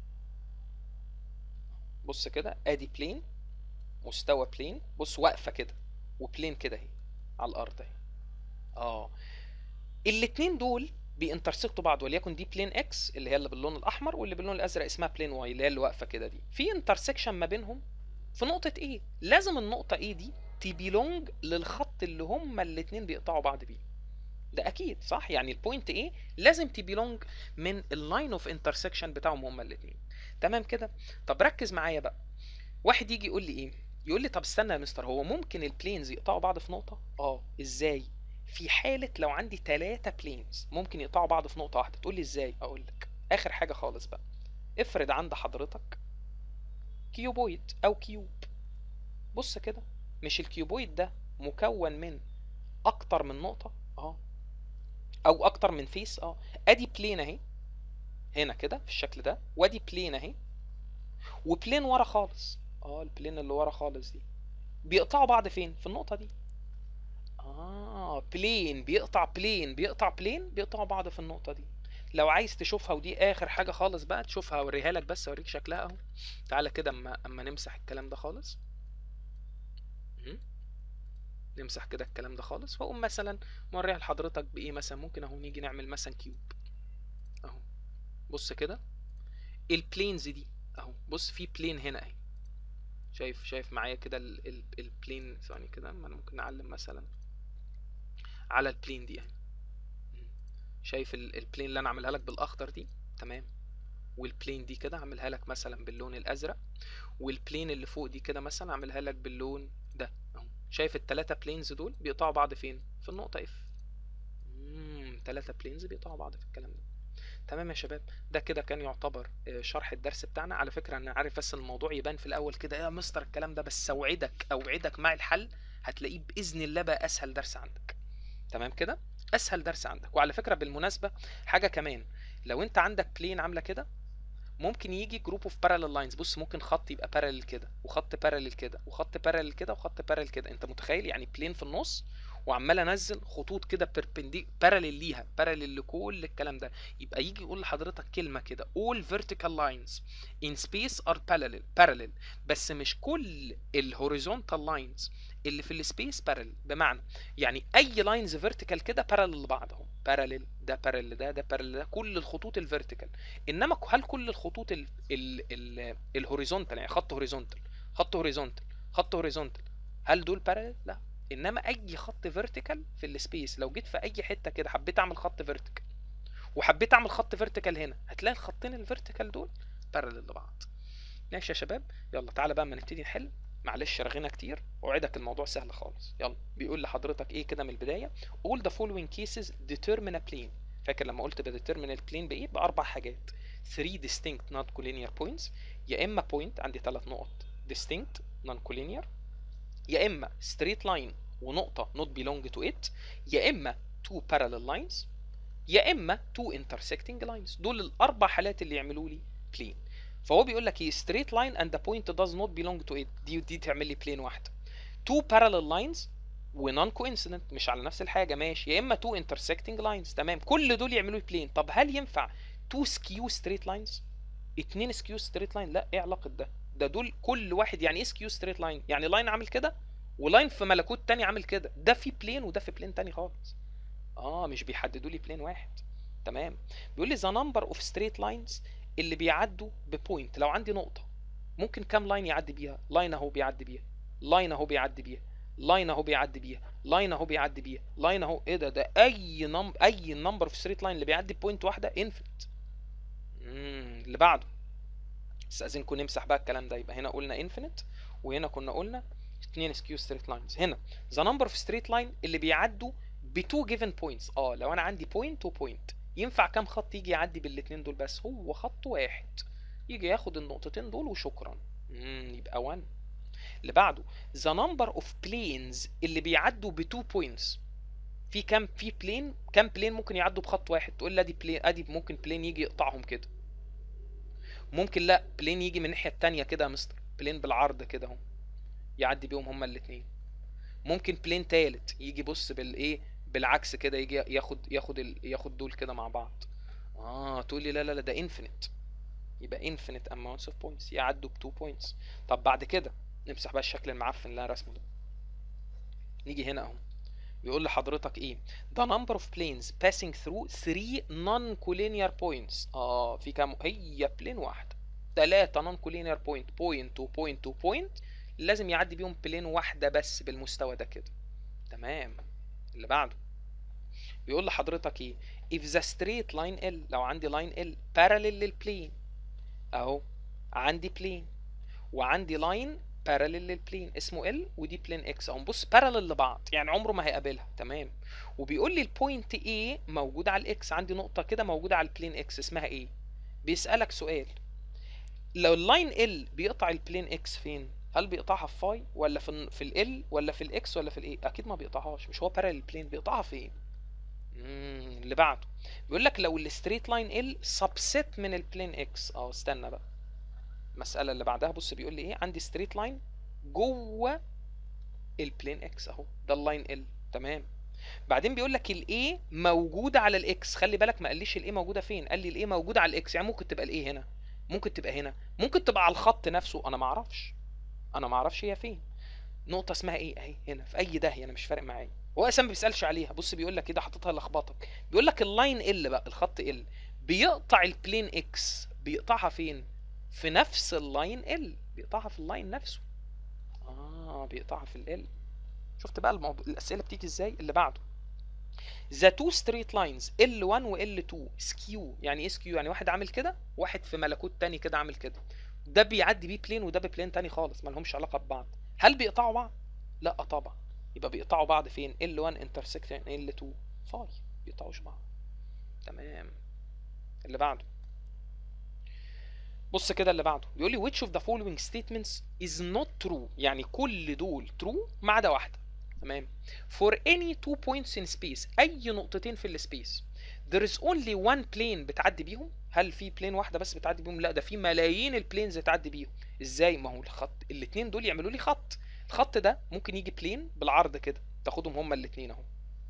A: بص كده ادي بلين مستوى بلين بص واقفه كده وبلين كده اهي على الارض اهي اه الاتنين دول بينترسكتوا بعض وليكن دي بلين اكس اللي هي اللي باللون الاحمر واللي باللون الازرق اسمها بلين واي اللي هي اللي واقفه كده دي في انترسكشن ما بينهم في نقطه ايه لازم النقطه ايه دي تبيلونج للخط اللي هما الاتنين بيقطعوا بعض بيه ده اكيد صح يعني البوينت ايه لازم تبيلونج من اللاين اوف انترسكشن بتاعهم هما الاتنين تمام كده طب ركز معايا بقى واحد يجي يقول لي ايه يقول لي طب استنى يا مستر هو ممكن البلينز يقطعوا بعض في نقطه اه ازاي في حاله لو عندي ثلاثة بلينز ممكن يقطعوا بعض في نقطه واحده تقول لي ازاي اقول لك اخر حاجه خالص بقى افرض عند حضرتك كيوبويد او كيوب بص كده مش الكيوبويد ده مكون من اكتر من نقطه اه او اكتر من فيس اه ادي بلين اهي هنا كده في الشكل ده وادي بلين اهي وبلين ورا خالص اه البلين اللي ورا خالص دي بيقطعوا بعض فين في النقطه دي اه بلين بيقطع بلين بيقطع بلين بيقطعوا بعض في النقطه دي لو عايز تشوفها ودي اخر حاجه خالص بقى تشوفها اوريها لك بس اوريك شكلها اهو تعالى كده اما اما نمسح الكلام ده خالص مهم. نمسح كده الكلام ده خالص واقوم مثلا موريها لحضرتك بايه مثلا ممكن اهو نيجي نعمل مثلا كيوب اهو بص كده البلينز دي اهو بص في بلين هنا اهي شايف شايف معايا كده ال- ال- البلين ثواني كده ما انا ممكن نعلم مثلا على البلين دي يعني شايف ال- البلين اللي انا عاملها لك بالاخضر دي تمام والبلين دي كده عاملها لك مثلا باللون الازرق والبلين اللي فوق دي كده مثلا عاملها لك باللون ده اهو شايف التلاتة بلينز دول بيقطعوا بعض فين في النقطة اف امم تلاتة بلينز بيقطعوا بعض في الكلام ده تمام يا شباب ده كده كان يعتبر آه، شرح الدرس بتاعنا على فكرة انا عارف بس الموضوع يبان في الاول كده يا مستر الكلام ده بس اوعدك اوعدك مع الحل هتلاقيه باذن الله بقى اسهل درس عندك تمام كده اسهل درس عندك وعلى فكرة بالمناسبة حاجة كمان لو انت عندك بلين عاملة كده ممكن يجي جروب اوف بارالل لاينز بص ممكن خط يبقى بارالل كده وخط بارالل كده وخط بارالل كده وخط بارالل كده انت متخيل يعني بلين في النص وعمال انزل خطوط كده بيربنديك بارالل ليها بارالل لكل الكلام ده يبقى يجي يقول لحضرتك كلمه كده all vertical lines in space are parallel parallel بس مش كل الهوريزونتال لاينز اللي في السبيس بارالل بمعنى يعني اي لاينز فيرتيكال كده بارالل لبعض اهو بارالل ده بارالل ده ده بارالل ده كل الخطوط الفيرتيكال انما هل كل الخطوط ال ال ال الهوريزونتال يعني خط هوريزونتال خط هوريزونتال خط هوريزونتال هل دول بارالل لا انما اي خط فيرتيكال في السبيس لو جيت في اي حته كده حبيت اعمل خط فيرتيكال وحبيت اعمل خط فيرتيكال هنا هتلاقي الخطين الفيرتيكال دول بارالل لبعض ماشي يا شباب يلا تعالى بقى اما نبتدي نحل معلش رغينا كتير اوعدك الموضوع سهل خالص يلا بيقول لحضرتك ايه كده من البدايه all the following cases determine a plane فاكر لما قلت بdetermine البلين بايه باربع حاجات 3 distinct non collinear points يا اما point عندي ثلاث نقط distinct non collinear يا اما straight line ونقطه not belong to it يا اما two parallel lines يا اما two intersecting lines دول الاربع حالات اللي يعملوا لي plane فهو بيقول لك ايه straight line and the point does not belong to it دي دي تعمل لي plane واحده two parallel lines و non coincident مش على نفس الحاجه ماشي يا اما two intersecting lines تمام كل دول يعملوا لي plane طب هل ينفع two skew straight lines اتنين skew straight line لا ايه علاقه ده ده دول كل واحد يعني ايه skew straight line يعني لاين عامل كده ولاين في ملكوت تاني عامل كده ده في بلين وده في بلين تاني خالص اه مش بيحددوا لي بلين واحد تمام بيقول لي the number of straight lines اللي بيعدوا ببوينت لو عندي نقطة ممكن كام لاين يعدي بيها لاين اهو بيعدي بيها لاين اهو بيعدي بيها لاين اهو بيعدي بيها لاين اهو بيعدي بيها لاين اهو ايه ده ده اي نم اي نمبر في ستريت لاين اللي بيعدي بوينت واحده انفينيت امم اللي بعده استاذنكم نمسح بقى الكلام ده يبقى هنا قلنا انفينيت وهنا كنا قلنا اتنين سكيو ستريت لاينز هنا ذا نمبر في ستريت لاين اللي بيعدوا بتو جيفن بوينتس اه لو انا عندي بوينت وبوينت ينفع كام خط يجي يعدي بالاثنين دول بس هو خط واحد يجي ياخد النقطتين دول وشكرا امم يبقى 1 اللي بعده the number of planes اللي بيعدوا ب 2 points في كام في بلين كام بلين ممكن يعدوا بخط واحد تقول لي ادي بلين ادي ممكن بلين يجي يقطعهم كده ممكن لا بلين يجي من الناحيه التانية كده يا مستر بلين بالعرض كده اهو يعدي بيهم هما الاثنين ممكن بلين تالت يجي بص بالايه بالعكس كده يجي ياخد ياخد ال... ياخد دول كده مع بعض اه تقول لي لا لا لا ده انفينيت يبقى infinite amounts of points يعدوا ب 2 points طب بعد كده نمسح بقى الشكل المعفن اللي انا رسمه ده نيجي هنا اهو بيقول لحضرتك ايه the number of planes passing through 3 non-collinear points اه في كام هي بلين واحده ثلاثة non-collinear point point to point to point لازم يعدي بيهم بلين واحدة بس بالمستوى ده كده تمام اللي بعده بيقول لحضرتك ايه if the straight line L لو عندي line L parallel للبلين اهو عندي بلين وعندي لاين بارالل للبلين اسمه ال ودي بلين اكس اهو بص بارالل لبعض يعني عمره ما هيقابلها تمام وبيقول لي البوينت A موجوده على الاكس عندي نقطه كده موجوده على البلين اكس اسمها ايه بيسالك سؤال لو اللاين ال بيقطع البلين اكس فين هل بيقطعها في فاي ولا في في ال ولا في الاكس ولا في الايه اكيد ما بيقطعهاش مش هو بارالل البلين بيقطعها فين امم اللي بعده بيقول لك لو الستريت لاين ال سبست من البلين اكس اه استنى بقى المساله اللي بعدها بص بيقول لي ايه عندي ستريت لاين جوه البلين اكس اهو ده اللاين ال تمام بعدين بيقول لك الاي موجوده على الاكس خلي بالك ما قاليش الاي موجوده فين قال لي الاي موجوده على الاكس يعني ممكن تبقى الاي هنا ممكن تبقى هنا ممكن تبقى على الخط نفسه انا ما اعرفش انا ما اعرفش هي فين نقطه اسمها ايه اهي هنا في اي داهيه انا مش فارق معايا هو اصلا ما بيسالش عليها بص بيقول لك كده حاططها لخبطك بيقول لك اللاين ال بقى الخط ال بيقطع البلين اكس بيقطعها فين في نفس اللاين ال بيقطعها في اللاين نفسه اه بيقطعها في ال شفت بقى الموضوع الاسئله بتيجي ازاي اللي بعده the two straight lines L1 و L2 skew يعني ايه skew يعني واحد عامل كده واحد في ملكوت تاني كده عامل كده ده بيعدي بيه بلين وده ببلين تاني خالص ما لهمش علاقه ببعض هل بيقطعوا بعض لا طبعا يبقى بيقطعوا بعض فين L1 intersection L2 فاي بيقطعوش بعض تمام اللي بعده بص كده اللي بعده بيقول لي which of the following statements is not true يعني كل دول true ما عدا واحده تمام for any two points in space اي نقطتين في السبيس there is only one plane بتعدي بيهم هل في بلين واحده بس بتعدي بيهم لا ده في ملايين البلينز بتعدي بيهم ازاي ما هو الخط الاثنين دول يعملوا لي خط الخط ده ممكن يجي بلين بالعرض كده تاخدهم هما الاثنين اهو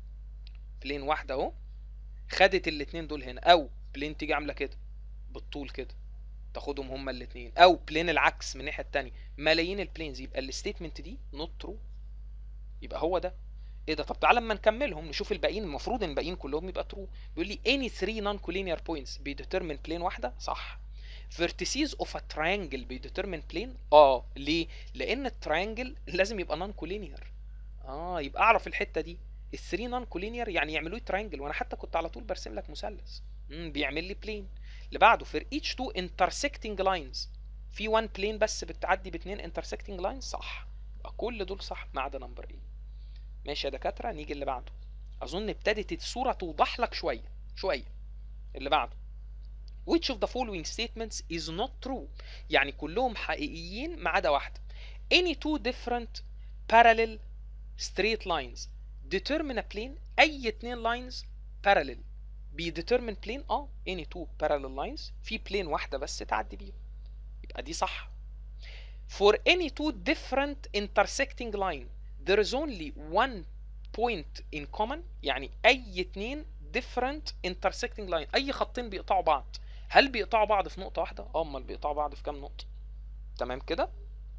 A: بلين واحده اهو خدت الاثنين دول هنا او بلين تيجي عامله كده بالطول كده تاخدهم هما الاثنين او بلين العكس من الناحيه الثانيه ملايين البلينز يبقى الستيتمنت دي نوت ترو يبقى هو ده ايه ده طب تعالى اما نكملهم نشوف الباقيين المفروض ان الباقيين كلهم يبقى ترو بيقول لي any three non collinear points بيديترمن بلين واحده صح vertices of a triangle بيديترمن بلين اه ليه لان التراينجل لازم يبقى non collinear اه يبقى اعرف الحته دي الثري نون كولينير يعني يعملوا لي تراينجل وانا حتى كنت على طول برسم لك مثلث امم بيعمل لي بلين اللي بعده for each two intersecting lines في وان بلين بس بتعدي باثنين intersecting lines صح يبقى كل دول صح ما عدا نمبر ايه ماشي يا دكاتره نيجي اللي بعده اظن ابتدت الصوره توضح لك شويه شويه اللي بعده which of the following statements is not true يعني كلهم حقيقيين ما عدا واحده any two different parallel straight lines determine a plane اي اتنين lines parallel بيديترمن plane اه any two parallel lines في plane واحده بس تعدي بيهم يبقى دي صح for any two different intersecting line there is only one point in common يعني اي اتنين different intersecting line اي خطين بيقطعوا بعض هل بيقطعوا بعض في نقطه واحده اه امال بيقطعوا بعض في كام نقطه تمام كده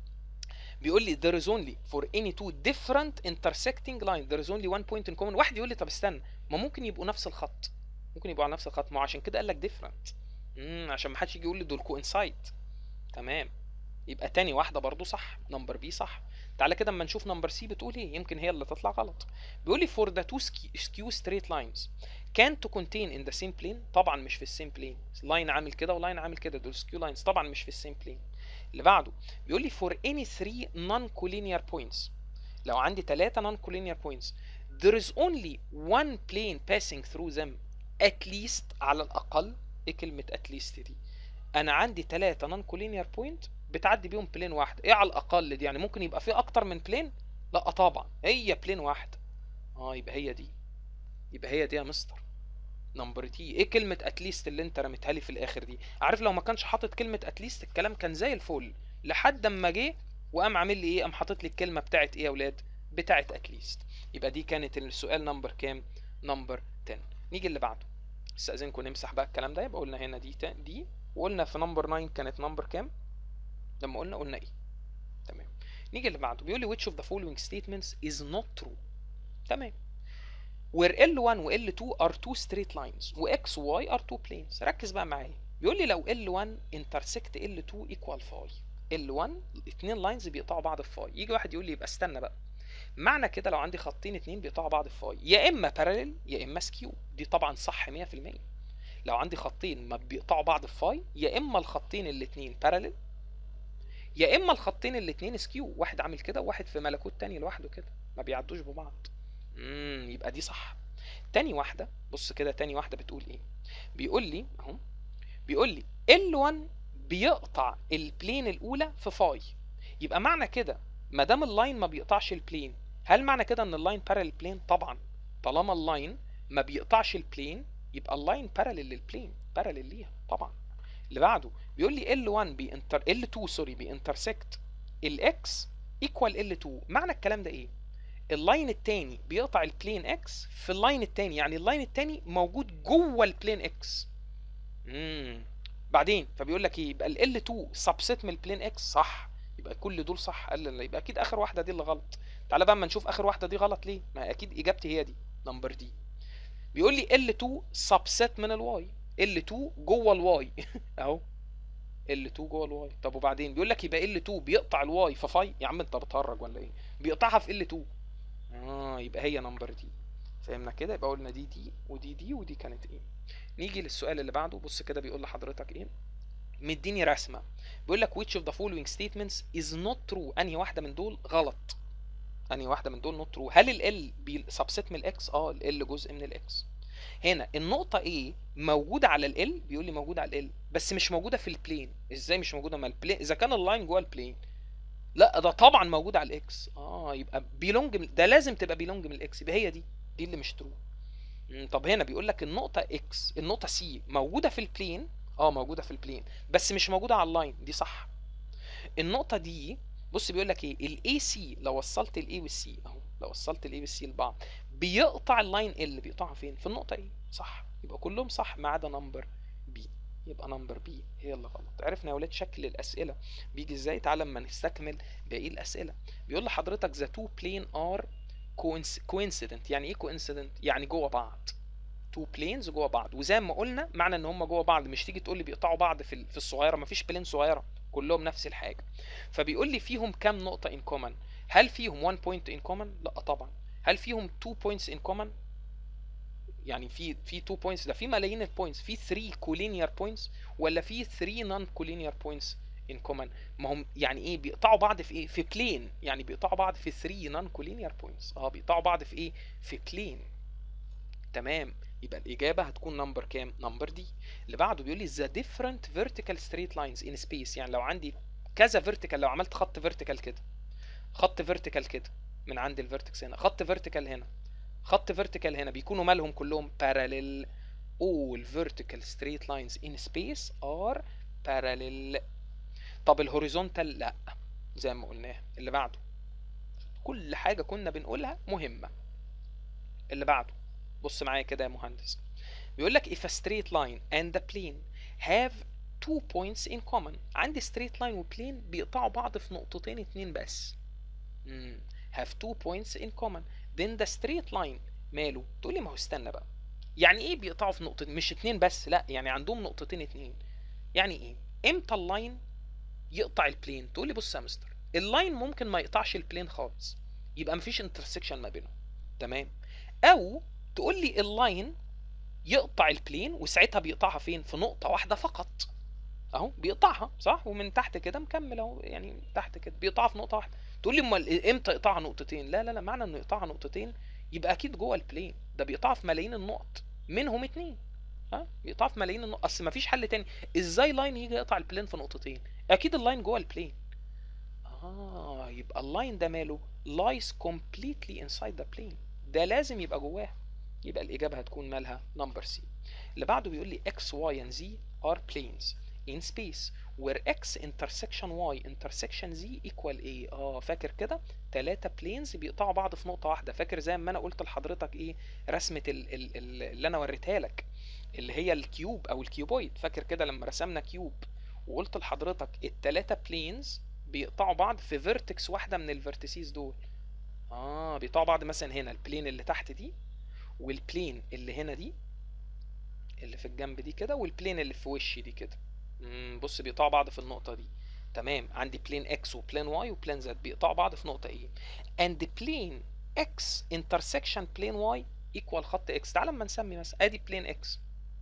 A: بيقول لي there is only for any two different intersecting line there is only one point in common واحد يقول لي طب استنى ما ممكن يبقوا نفس الخط ممكن يبقوا على نفس الخط ما هو عشان كده قال لك different امم عشان ما حدش يجي يقول لي دول coincide تمام يبقى تاني واحده برضو صح نمبر بي صح تعالى كده اما نشوف نمبر سي بتقول ايه يمكن هي اللي تطلع غلط بيقول لي for the two skew straight lines can to contain in the same plane طبعا مش في السيم بلين لاين عامل كده ولاين عامل كده دول سكيو لاينز طبعا مش في السيم بلين اللي بعده بيقول لي for any three non collinear points لو عندي ثلاثة non collinear points there is only one plane passing through them at least على الأقل ايه كلمة at least دي أنا عندي ثلاثة non collinear point بتعدي بيهم بلين واحد ايه على الأقل دي يعني ممكن يبقى في أكتر من بلين لا طبعا هي بلين واحد اه يبقى هي دي يبقى هي دي يا مستر نمبر تي ايه كلمة اتليست اللي انت رميتها لي في الاخر دي عارف لو ما كانش حاطط كلمة اتليست الكلام كان زي الفل لحد اما جه وقام عامل لي ايه قام حاطط لي الكلمة بتاعت ايه يا اولاد بتاعت اتليست يبقى دي كانت السؤال نمبر كام نمبر 10 نيجي اللي بعده استاذنكم نمسح بقى الكلام ده يبقى قلنا هنا دي دي وقلنا في نمبر 9 كانت نمبر كام لما قلنا قلنا ايه تمام نيجي اللي بعده بيقول لي which of the following statements is not true تمام where L1 و L2 are two straight lines و X و Y are two planes ركز بقى معايا بيقول لي لو L1 intersect L2 equal phi L1 اتنين لاينز بيقطعوا بعض في phi يجي واحد يقول لي يبقى استنى بقى معنى كده لو عندي خطين اتنين بيقطعوا بعض في phi يا اما parallel يا اما skew دي طبعا صح 100% لو عندي خطين ما بيقطعوا بعض في phi يا اما الخطين الاتنين parallel يا اما الخطين الاتنين سكيو واحد عامل كده وواحد في ملكوت تاني لوحده كده ما بيعدوش ببعض امم يبقى دي صح تاني واحده بص كده تاني واحده بتقول ايه بيقول لي اهو بيقول لي L1 بيقطع البلين الاولى في فاي يبقى معنى كده ما دام اللاين ما بيقطعش البلين هل معنى كده ان اللاين بارل بلين طبعا طالما اللاين ما بيقطعش البلين يبقى اللاين بارلل للبلين بارلل ليها طبعا اللي بعده بيقول لي L1 بينتر L2 سوري بينترسكت الاكس ايكوال L2 معنى الكلام ده ايه اللاين التاني بيقطع البلين اكس في اللاين التاني يعني اللاين التاني موجود جوه البلين اكس امم بعدين فبيقول لك ايه يبقى ال L2 سبست من البلين اكس صح يبقى كل دول صح قال لا يبقى اكيد اخر واحده دي اللي غلط تعالى بقى اما نشوف اخر واحده دي غلط ليه ما اكيد اجابتي هي دي نمبر دي بيقول لي L2 سبست من الواي L2 جوه الواي اهو L2 جوه الواي طب وبعدين بيقول لك يبقى L2 بيقطع الواي في فاي يا عم انت بتهرج ولا ايه بيقطعها في L2 اه يبقى هي نمبر دي فهمنا كده يبقى قلنا دي دي ودي دي ودي كانت ايه نيجي للسؤال اللي بعده بص كده بيقول لحضرتك ايه مديني رسمه بيقول لك which of the following statements is not true انهي واحده من دول غلط انهي واحده من دول not true هل ال L سبست من الاكس اه ال L جزء من الاكس هنا النقطة A موجودة على ال L بيقول لي موجودة على ال L بس مش موجودة في البلين ازاي مش موجودة مع البلين اذا كان اللاين جوه البلين لا ده طبعا موجود على الاكس اه يبقى بيلونج ده لازم تبقى بيلونج من الاكس يبقى هي دي دي اللي مش ترو طب هنا بيقول لك النقطه اكس النقطه سي موجوده في البلين اه موجوده في البلين بس مش موجوده على اللاين دي صح النقطه دي بص بيقول لك ايه الاي سي لو وصلت الاي والسي اهو لو وصلت الاي والسي لبعض بيقطع اللاين ال بيقطعها فين في النقطه ايه صح يبقى كلهم صح ما عدا نمبر بي يبقى نمبر بي هي اللي غلط عرفنا يا ولاد شكل الاسئله بيجي ازاي تعالى اما نستكمل باقي الاسئله بيقول لحضرتك ذا تو بلين ار كوينسيدنت يعني ايه كوينسيدنت يعني جوه بعض تو بلينز جوه بعض وزي ما قلنا معنى ان هم جوه بعض مش تيجي تقول لي بيقطعوا بعض في في الصغيره مفيش بلين صغيره كلهم نفس الحاجه فبيقول لي فيهم كام نقطه ان كومن هل فيهم 1 بوينت ان كومن لا طبعا هل فيهم 2 بوينتس ان كومن يعني في في 2 بوينتس ده في ملايين البوينتس في 3 كولينير بوينتس ولا في 3 نون كولينير بوينتس ان كومن ما هم يعني ايه بيقطعوا بعض في ايه في بلين يعني بيقطعوا بعض في 3 نون كولينير بوينتس اه بيقطعوا بعض في ايه في بلين تمام يبقى الاجابه هتكون نمبر كام نمبر دي اللي بعده بيقول لي the different vertical straight lines in space يعني لو عندي كذا vertical لو عملت خط vertical كده خط vertical كده من عند الفيرتكس هنا خط vertical هنا خط vertical هنا بيكونوا مالهم كلهم parallel all vertical straight lines in space are parallel طب الهوريزونتال لا زي ما قلناها اللي بعده كل حاجه كنا بنقولها مهمه اللي بعده بص معايا كده يا مهندس بيقول لك if a straight line and the plane have two points in common عندي straight line و plane بيقطعوا بعض في نقطتين اتنين بس مم. have two points in common then the straight line ماله تقول لي ما هو استنى بقى يعني ايه بيقطعوا في نقطتين مش اتنين بس لا يعني عندهم نقطتين اتنين يعني ايه امتى اللاين يقطع البلين تقول لي بص يا مستر اللاين ممكن ما يقطعش البلين خالص يبقى مفيش انترسكشن ما بينهم تمام او تقول لي اللاين يقطع البلين وساعتها بيقطعها فين في نقطة واحدة فقط اهو بيقطعها صح ومن تحت كده مكمل اهو يعني تحت كده بيقطعها في نقطة واحدة تقول لي امال امتى يقطعها نقطتين لا لا لا معنى انه يقطعها نقطتين يبقى اكيد جوه البلين ده بيقطعها في ملايين النقط منهم اتنين ها بيقطعها في ملايين النقط اصل مفيش حل تاني ازاي لاين يجي يقطع البلين في نقطتين اكيد اللاين جوه البلين اه يبقى اللاين ده ماله lies completely inside the plane ده لازم يبقى جواه يبقى الإجابة هتكون مالها نمبر سي اللي بعده بيقول لي x y and z are planes in space where x intersection y intersection z equal a اه فاكر كده تلاتة planes بيقطعوا بعض في نقطة واحدة فاكر زي ما انا قلت لحضرتك ايه رسمة ال ال ال اللي انا وريتها لك اللي هي الكيوب او الكيوبويد فاكر كده لما رسمنا كيوب وقلت لحضرتك التلاتة planes بيقطعوا بعض في فيرتكس واحدة من الفيرتسيز دول اه بيقطعوا بعض مثلا هنا البلين اللي تحت دي والبلين اللي هنا دي اللي في الجنب دي كده والبلين اللي في وشي دي كده مم، بص بيقطعوا بعض في النقطة دي تمام عندي بلين اكس وبلين واي وبلين زد بيقطعوا بعض في نقطة ايه and plane x intersection plane y equal خط x تعال اما نسمي مثلا ادي بلين اكس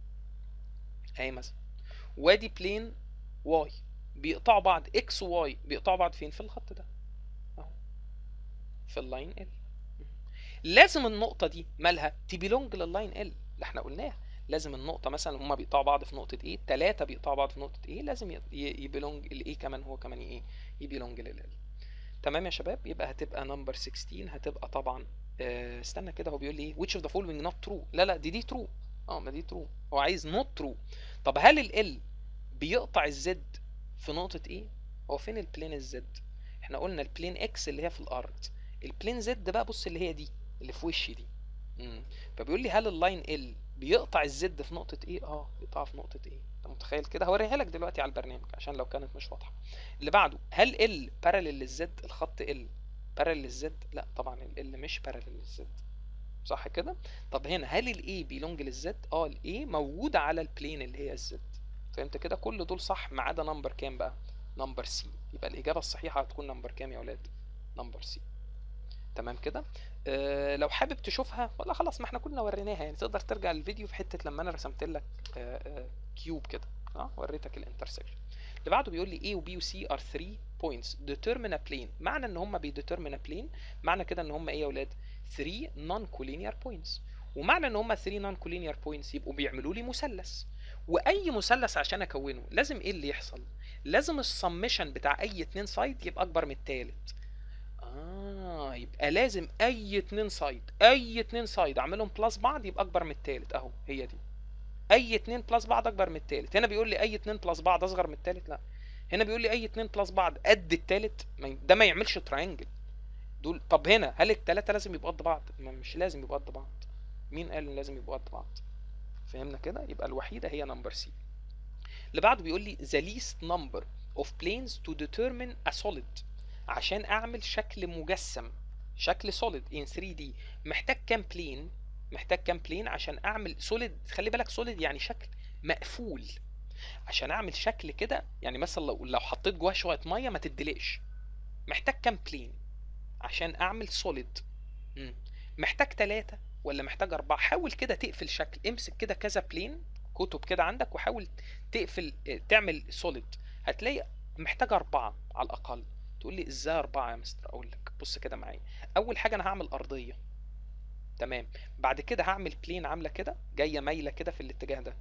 A: اهي مثلا وادي بلين واي بيقطعوا بعض اكس وواي بيقطعوا بعض فين في الخط ده اهو في اللاين ال لازم النقطة دي مالها تبيلونج لللاين ال اللي احنا قلناها لازم النقطة مثلا هما بيقطعوا بعض في نقطة ايه تلاتة بيقطعوا بعض في نقطة ايه لازم ي- ي- يبيلونج الايه كمان هو كمان ايه يبيلونج لل تمام يا شباب يبقى هتبقى نمبر 16 هتبقى طبعا آه، استنى كده هو بيقول لي ايه which of the following not true لا لا دي دي true اه ما دي true هو عايز not true طب هل ال بيقطع الزد في نقطة ايه هو فين البلين الزد احنا قلنا البلين اكس اللي هي في الارض البلين زد بقى بص اللي هي دي اللي في وشي دي امم فبيقول لي هل اللاين ال بيقطع الزد في نقطة ايه اه بيقطعها في نقطة ايه انت متخيل كده هوريها لك دلوقتي على البرنامج عشان لو كانت مش واضحة اللي بعده هل ال بارالل للزد الخط ال بارالل للزد لا طبعا ال مش بارالل للزد صح كده طب هنا هل الاي بيلونج للزد اه الاي موجودة على البلين اللي هي الزد فهمت كده كل دول صح ما عدا نمبر كام بقى نمبر سي يبقى الاجابه الصحيحه هتكون نمبر كام يا ولاد نمبر سي تمام كده أه لو حابب تشوفها ولا خلاص ما احنا كنا وريناها يعني تقدر ترجع للفيديو في حته لما انا رسمت لك أه أه كيوب كده اه وريتك الانترسكشن اللي بعده بيقول لي A و B و C are 3 points determine a plane معنى ان هم بيديترمين a plane معنى كده ان هم ايه يا ولاد 3 non collinear points ومعنى ان هم 3 non collinear points يبقوا بيعملوا لي مثلث واي مثلث عشان اكونه لازم ايه اللي يحصل لازم السمشن بتاع اي اتنين سايد يبقى اكبر من التالت اه يبقى لازم اي اتنين سايد اي اتنين سايد اعملهم بلس بعض يبقى اكبر من التالت اهو هي دي اي اتنين بلس بعض اكبر من التالت هنا بيقول لي اي اتنين بلس بعض اصغر من التالت لا هنا بيقول لي اي اتنين بلس بعض قد التالت ما ي- ده ما يعملش تراينجل دول طب هنا هل التلاتة لازم يبقوا قد بعض ما مش لازم يبقوا قد بعض مين قال ان لازم يبقوا قد بعض فهمنا كده يبقى الوحيدة هي نمبر سي اللي بعده بيقول لي the least number of planes to determine a solid عشان اعمل شكل مجسم شكل solid in 3D محتاج كام بلين محتاج كام بلين عشان اعمل solid خلي بالك solid يعني شكل مقفول عشان اعمل شكل كده يعني مثلا لو لو حطيت جواه شويه ميه ما تدلقش محتاج كام بلين عشان اعمل solid مم. محتاج ثلاثة ولا محتاج أربعة حاول كده تقفل شكل امسك كده كذا بلين كتب كده عندك وحاول تقفل اه، تعمل سوليد هتلاقي محتاج أربعة على الأقل تقول لي ازاي أربعة يا مستر أقول لك بص كده معايا أول حاجة أنا هعمل أرضية تمام بعد كده هعمل بلين عاملة كده جاية مايلة كده في الاتجاه ده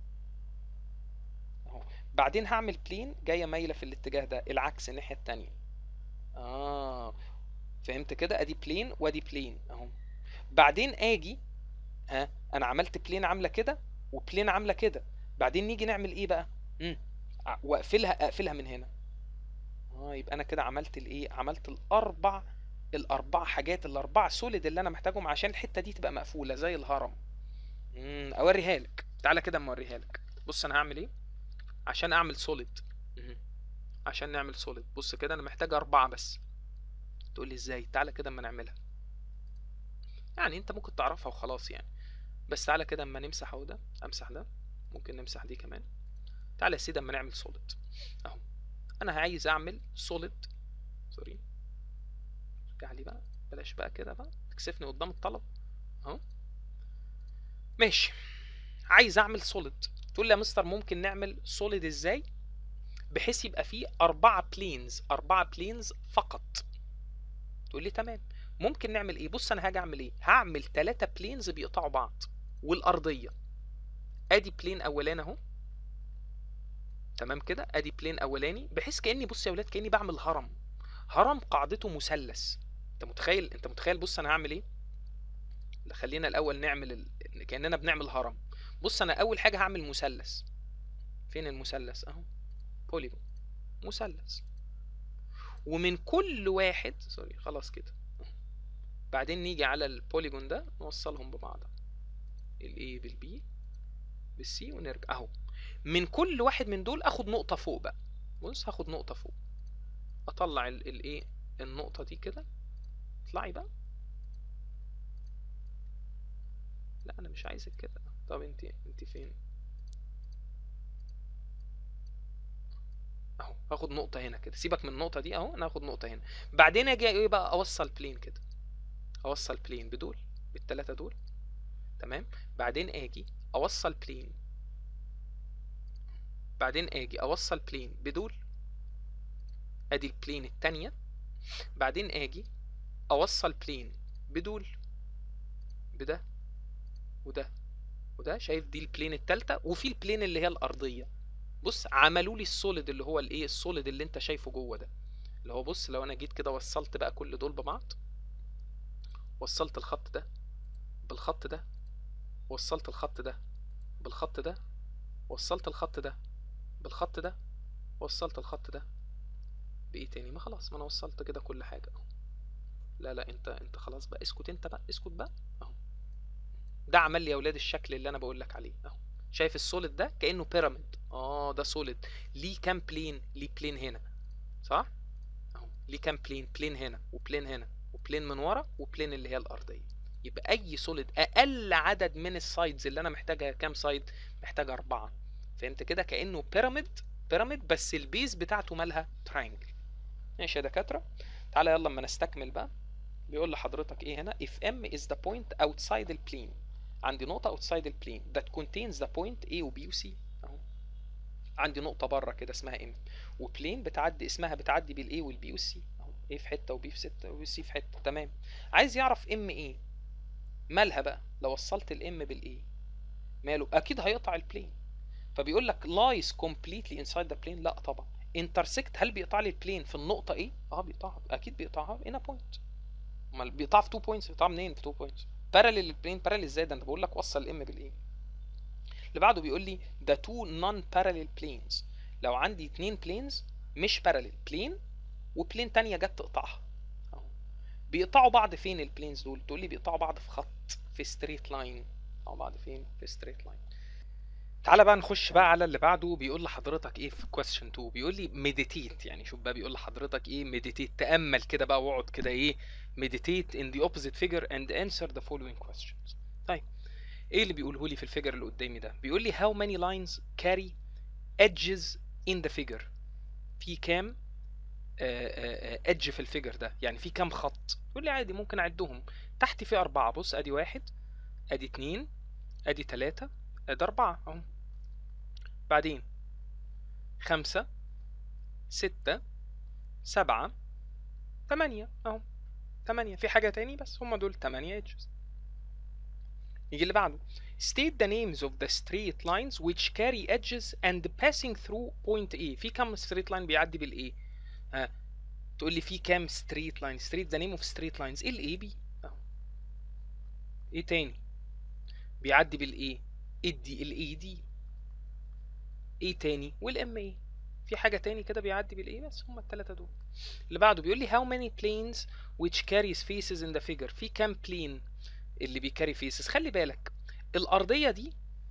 A: اهو بعدين هعمل بلين جاية مايلة في الاتجاه ده العكس الناحية التانية اه فهمت كده ادي بلين وادي بلين اهو بعدين اجي ها انا عملت بلين عامله كده وبلين عامله كده بعدين نيجي نعمل ايه بقى امم واقفلها اقفلها من هنا اه يبقى انا كده عملت الايه عملت الاربع الاربع حاجات الاربع سوليد اللي انا محتاجهم عشان الحته دي تبقى مقفوله زي الهرم امم اوريها لك تعالى كده اما اوريها لك بص انا هعمل ايه عشان اعمل سوليد عشان نعمل سوليد بص كده انا محتاج اربعه بس تقول لي ازاي تعالى كده اما نعملها يعني انت ممكن تعرفها وخلاص يعني بس تعالى كده اما نمسح اهو ده امسح ده ممكن نمسح دي كمان تعالى يا سيدي اما نعمل سوليد اهو انا عايز اعمل سوليد سوري ارجع لي بقى بلاش بقى كده بقى تكسفني قدام الطلب اهو ماشي عايز اعمل سوليد تقول لي يا مستر ممكن نعمل سوليد ازاي بحيث يبقى فيه أربعة بلينز أربعة بلينز فقط تقول لي تمام ممكن نعمل ايه بص انا هاجي اعمل ايه هعمل ثلاثة بلينز بيقطعوا بعض والارضيه ادي بلين اولاني اهو تمام كده ادي بلين اولاني بحيث كاني بص يا ولاد كاني بعمل هرم هرم قاعدته مثلث انت متخيل انت متخيل بص انا هعمل ايه لا، خلينا الاول نعمل ال... كاننا بنعمل هرم بص انا اول حاجه هعمل مثلث فين المثلث اهو بوليجون مثلث ومن كل واحد سوري خلاص كده بعدين نيجي على البوليجون ده نوصلهم ببعض الاي بالبي بالسي ونرجع اهو من كل واحد من دول اخد نقطة فوق بقى بص هاخد نقطة فوق اطلع الايه النقطة دي كده اطلعي بقى لا انا مش عايزك كده طب انت انت فين اهو هاخد نقطة هنا كده سيبك من النقطة دي اهو انا هاخد نقطة هنا بعدين اجي ايه بقى اوصل بلين كده اوصل بلين بدول بالتلاتة دول تمام بعدين اجي اوصل بلين بعدين اجي اوصل بلين بدول ادي البلين التانية بعدين اجي اوصل بلين بدول بده وده وده شايف دي البلين التالتة وفي البلين اللي هي الارضية بص عملوا لي السوليد اللي هو الايه السوليد اللي انت شايفه جوه ده اللي هو بص لو انا جيت كده وصلت بقى كل دول ببعض وصلت الخط ده بالخط ده وصلت الخط ده بالخط ده وصلت الخط ده بالخط ده وصلت الخط ده بايه تاني ما خلاص ما انا وصلت كده كل حاجه اهو لا لا انت انت خلاص بقى اسكت انت بقى اسكت بقى اهو ده عمل لي يا ولاد الشكل اللي انا بقول لك عليه اهو شايف السوليد ده كانه بيراميد اه ده سوليد ليه كام بلين ليه بلين هنا صح اهو ليه كام بلين بلين هنا وبلين هنا وبلين من ورا وبلين اللي هي الارضيه يبقى اي سوليد اقل عدد من السايدز اللي انا محتاجها كام سايد محتاج اربعه فهمت كده كانه بيراميد بيراميد بس البيز بتاعته مالها تراينجل ماشي يا دكاتره تعالى يلا اما نستكمل بقى بيقول لحضرتك ايه هنا if m is the point outside the plane عندي نقطة outside the plane that contains the point A و B و C اهو عندي نقطة بره كده اسمها M وبلين بتعدي اسمها بتعدي بال A وال B وال C اهو A في حتة و B في ستة و C في حتة تمام عايز يعرف M ايه مالها بقى لو وصلت ال M بال A ماله اكيد هيقطع البلين فبيقول لك lies completely inside the plane لا طبعا intersect هل بيقطع لي البلين في النقطه ايه اه بيقطعها اكيد بيقطعها in a point امال بيقطعها في 2 بوينتس بيقطعها منين في 2 بوينتس باراليل البلين باراليل ازاي ده انت بقول لك وصل الام بالايه اللي بعده بيقول لي the two non-parallel planes لو عندي اتنين planes مش parallel plane وبلين تانية جت تقطعها اهو بيقطعوا بعض فين البلينز دول تقول لي بيقطعوا بعض في خط في ستريت لاين او بعض فين في ستريت لاين تعالى بقى نخش بقى على اللي بعده بيقول لحضرتك ايه في question 2 بيقول لي meditate يعني شوف بقى بيقول لحضرتك ايه meditate تأمل كده بقى واقعد كده ايه meditate in the opposite figure and answer the following questions طيب ايه اللي بيقوله لي في الفيجر اللي قدامي ده بيقول لي how many lines carry edges in the figure في كام ادج في الفيجر ده يعني في كام خط يقول لي عادي ممكن اعدهم تحت في اربعة بص ادي واحد ادي اتنين ادي تلاتة ادي اربعة اهو بعدين خمسة ستة سبعة تمانية اهو تمانية في حاجة تاني بس هما دول تمانية edges يجي اللي بعده state the names of the straight lines which carry edges and passing through point A في كم straight line بيعدي بالايه ها تقول لي في كام straight line straight the name of straight lines ايه الاي بي اهو ايه تاني بيعدي بالايه الدي الاي دي ايه تاني والام ايه في حاجه تاني كده بيعدي بالايه بس هم الثلاثه دول اللي بعده بيقول لي how many planes which carries faces in the figure في كام plane اللي بيكاري فيسز خلي بالك الارضيه دي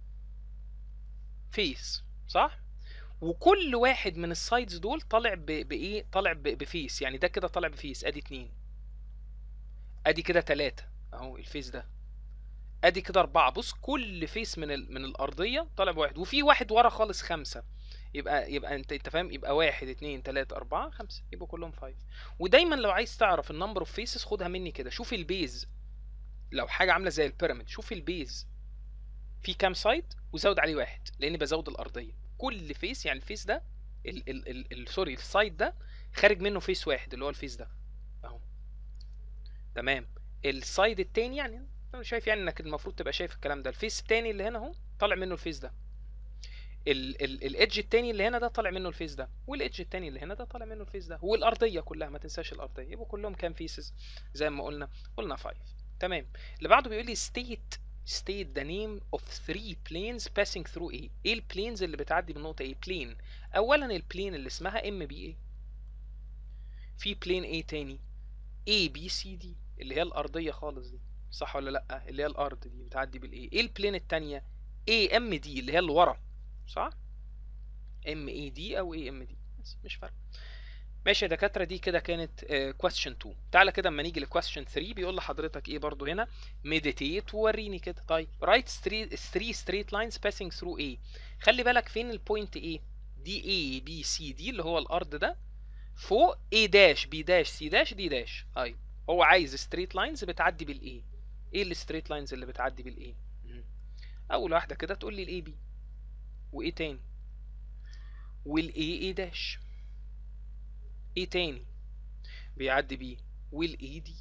A: فيس صح وكل واحد من السايدز دول طالع ب- بايه طالع ب- بفيس يعني ده كده طالع بفيس ادي اتنين ادي كده تلاتة اهو الفيس ده ادي كده اربعة بص كل فيس من ال... من الارضية طالع بواحد وفي واحد ورا خالص خمسة يبقى يبقى انت انت فاهم يبقى واحد اتنين تلاتة اربعة خمسة يبقوا كلهم فايف ودايما لو عايز تعرف النمبر اوف فيسز خدها مني كده شوف البيز لو حاجة عاملة زي البيراميد شوف البيز في كام سايد وزود عليه واحد لان بزود الارضية كل فيس يعني الفيس ده ال ال ال ال سوري السايد ده خارج منه فيس واحد اللي هو الفيس ده اهو تمام السايد التاني يعني انا شايف يعني انك المفروض تبقى شايف الكلام ده الفيس التاني اللي هنا اهو طالع منه الفيس ده ال ال الايدج التاني اللي هنا ده طالع منه الفيس ده والايدج التاني اللي هنا ده طالع منه الفيس ده والارضيه كلها ما تنساش الارضيه يبقوا كلهم كام فيسز زي ما قلنا قلنا 5 تمام اللي بعده بيقول لي state state the name of three planes passing through A ايه البلينز اللي بتعدي بالنقطة A plane اولا البلين اللي اسمها ام بي اي في بلين A تاني A B C D اللي هي الارضية خالص دي صح ولا لا اللي هي الارض دي بتعدي بالايه ايه البلين التانية A M D اللي هي اللي ورا صح M A D او A M D بس مش فارقة ماشي يا دكاترة دي كده كانت uh, question 2 تعالى كده اما نيجي ل question 3 بيقول لحضرتك ايه برضو هنا meditate ووريني كده طيب write three, three straight lines passing through A خلي بالك فين البوينت A دي A B C D اللي هو الارض ده فوق A داش B داش C داش D داش طيب هو عايز straight lines بتعدي بالايه ايه الستريت لاينز اللي بتعدي بالايه اول واحده كده تقول لي الاي بي وايه تاني والاي اي داش ايه تاني بيعدي بيه والاي دي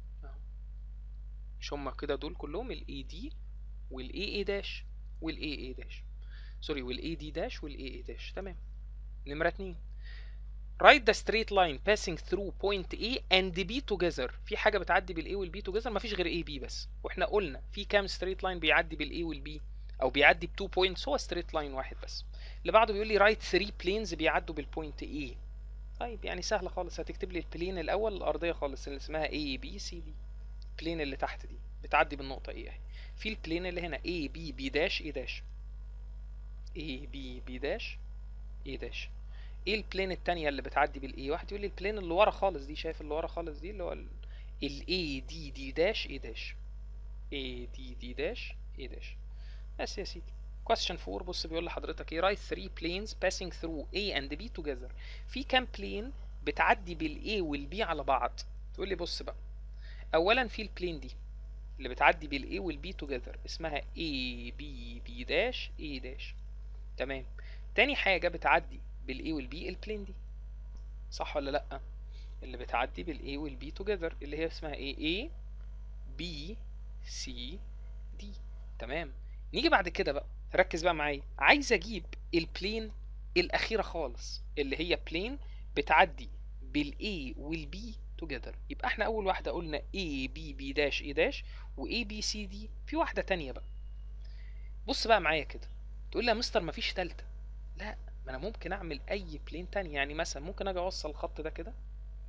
A: مش هما كده دول كلهم الاي دي والاي اي داش والاي اي داش سوري والاي دي داش والاي اي داش تمام نمرة اتنين write the straight line passing through point A and B together في حاجة بتعدي بال A وال B together مفيش غير A B بس واحنا قلنا في كام straight line بيعدي بال A وال B او بيعدي ب 2 points هو straight line واحد بس اللي بعده بيقول لي write 3 planes بيعدوا بالبوينت A طيب يعني سهلة خالص هتكتب لي البلين الأول الأرضية خالص اللي اسمها A B C D البلين اللي تحت دي بتعدي بالنقطة A اهي في البلين اللي هنا A B B داش A داش A B B داش A داش ايه البلين التانية اللي بتعدي بالاي واحد يقول لي البلين اللي ورا خالص دي شايف اللي ورا خالص دي اللي هو الاي دي دي داش اي داش اي دي دي داش اي داش بس يا سيدي question 4 بص بيقول لحضرتك ايه write 3 planes passing through A and B together في كام بلين بتعدي بالاي والبي على بعض تقول لي بص بقى اولا في البلين دي اللي بتعدي بالاي والبي together اسمها A B B داش A داش تمام تاني حاجة بتعدي بالاي والبي البلين دي صح ولا لا اللي بتعدي بالاي والبي توجذر اللي هي اسمها ايه اي بي سي دي تمام نيجي بعد كده بقى ركز بقى معايا عايز اجيب البلين الاخيره خالص اللي هي بلين بتعدي بالاي والبي توجذر يبقى احنا اول واحده قلنا A B B داش A داش و A B C D في واحده تانية بقى بص بقى معايا كده تقول لي يا مستر مفيش تالتة لا ما انا ممكن اعمل اي بلين تاني يعني مثلا ممكن اجي اوصل الخط ده كده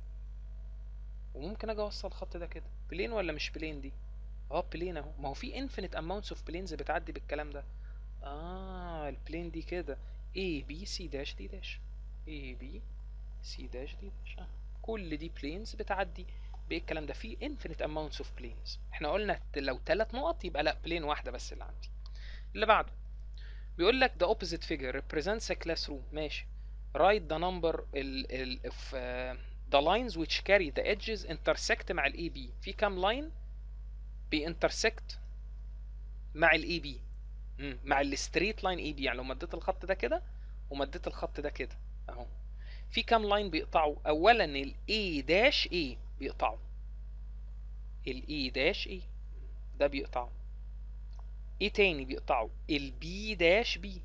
A: وممكن اجي اوصل الخط ده كده بلين ولا مش بلين دي اه بلين اهو ما هو في انفينيت اماونتس اوف بلينز بتعدي بالكلام ده اه البلين دي كده A B C داش دي داش A B C داش دي داش آه. كل دي بلينز بتعدي بايه الكلام ده في infinite amounts of planes احنا قلنا لو ثلاث نقط يبقى لا بلين واحده بس اللي عندي اللي بعده بيقول لك the opposite figure represents a classroom ماشي write the number ال ال of uh, the lines which carry the edges intersect مع ال AB في كام لاين بينترسكت مع ال AB مم. مع الستريت لاين AB يعني لو مديت الخط ده كده ومديت الخط ده كده اهو في كام لاين بيقطعوا اولا ال A داش A بيقطعوا ال A داش A ده بيقطعوا ايه تاني بيقطعوا البي داش بي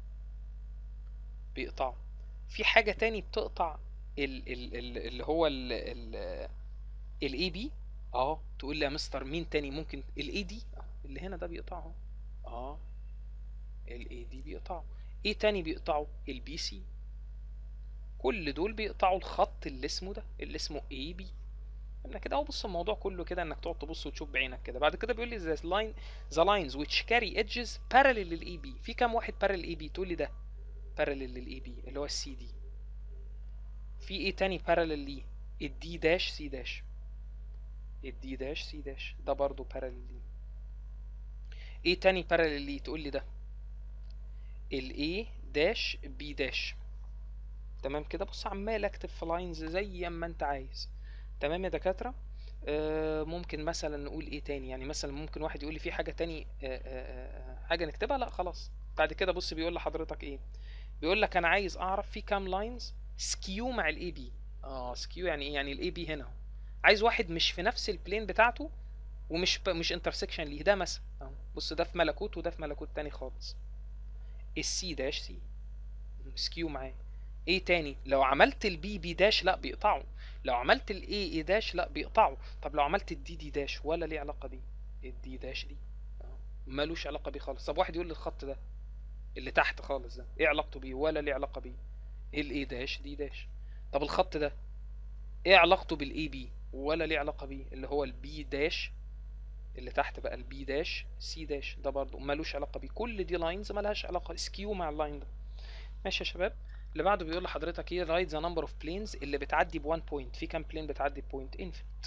A: بيقطعوا في حاجة تاني بتقطع ال ال ال اللي هو ال ال الاي بي اه تقول لي يا مستر مين تاني ممكن الاي دي اللي هنا ده بيقطعه اه الاي دي بيقطعه ايه تاني بيقطعه البي سي كل دول بيقطعوا الخط اللي اسمه ده اللي اسمه اي بي انا كده اهو بص الموضوع كله كده انك تقعد تبص وتشوف بعينك كده بعد كده بيقول لي the line the lines which carry edges parallel للاي بي في كام واحد parallel للاي بي تقول لي ده parallel للاي بي اللي هو السي دي في ايه تاني parallel ليه الدي داش سي داش الدي داش سي داش ده برضو parallel ليه ايه تاني parallel ليه تقول لي ده الاي داش بي داش تمام كده بص عمال اكتب في لاينز زي ما انت عايز تمام يا دكاتره آه ممكن مثلا نقول ايه تاني يعني مثلا ممكن واحد يقول لي في حاجه تاني آه آه حاجه نكتبها لا خلاص بعد كده بص بيقول لحضرتك ايه بيقول لك انا عايز اعرف في كام لاينز سكيو مع الاي بي اه سكيو يعني ايه يعني الاي بي هنا اهو عايز واحد مش في نفس البلين بتاعته ومش ب... مش انترسكشن ليه ده مثلا اهو بص ده في ملكوت وده في ملكوت تاني خالص السي داش سي سكيو معاه ايه تاني لو عملت البي بي داش لا بيقطعوا لو عملت الاي اي داش لا بيقطعوا طب لو عملت الدي دي داش ولا ليه علاقه بيه الدي داش دي ملوش علاقه بيه خالص طب واحد يقول لي الخط ده اللي تحت خالص ده ايه علاقته بيه ولا ليه علاقه بيه الاي داش دي داش طب الخط ده ايه علاقته بالاي بي ولا ليه علاقه بيه اللي هو البي داش اللي تحت بقى البي داش سي داش ده برضو ملوش علاقه بيه كل دي لاينز ملهاش علاقه سكيو مع اللاين ده ماشي يا شباب اللي بعده بيقول لحضرتك ايه رايت ذا نمبر اوف بلينز اللي بتعدي ب 1 بوينت في كام بلين بتعدي بوينت انفينيت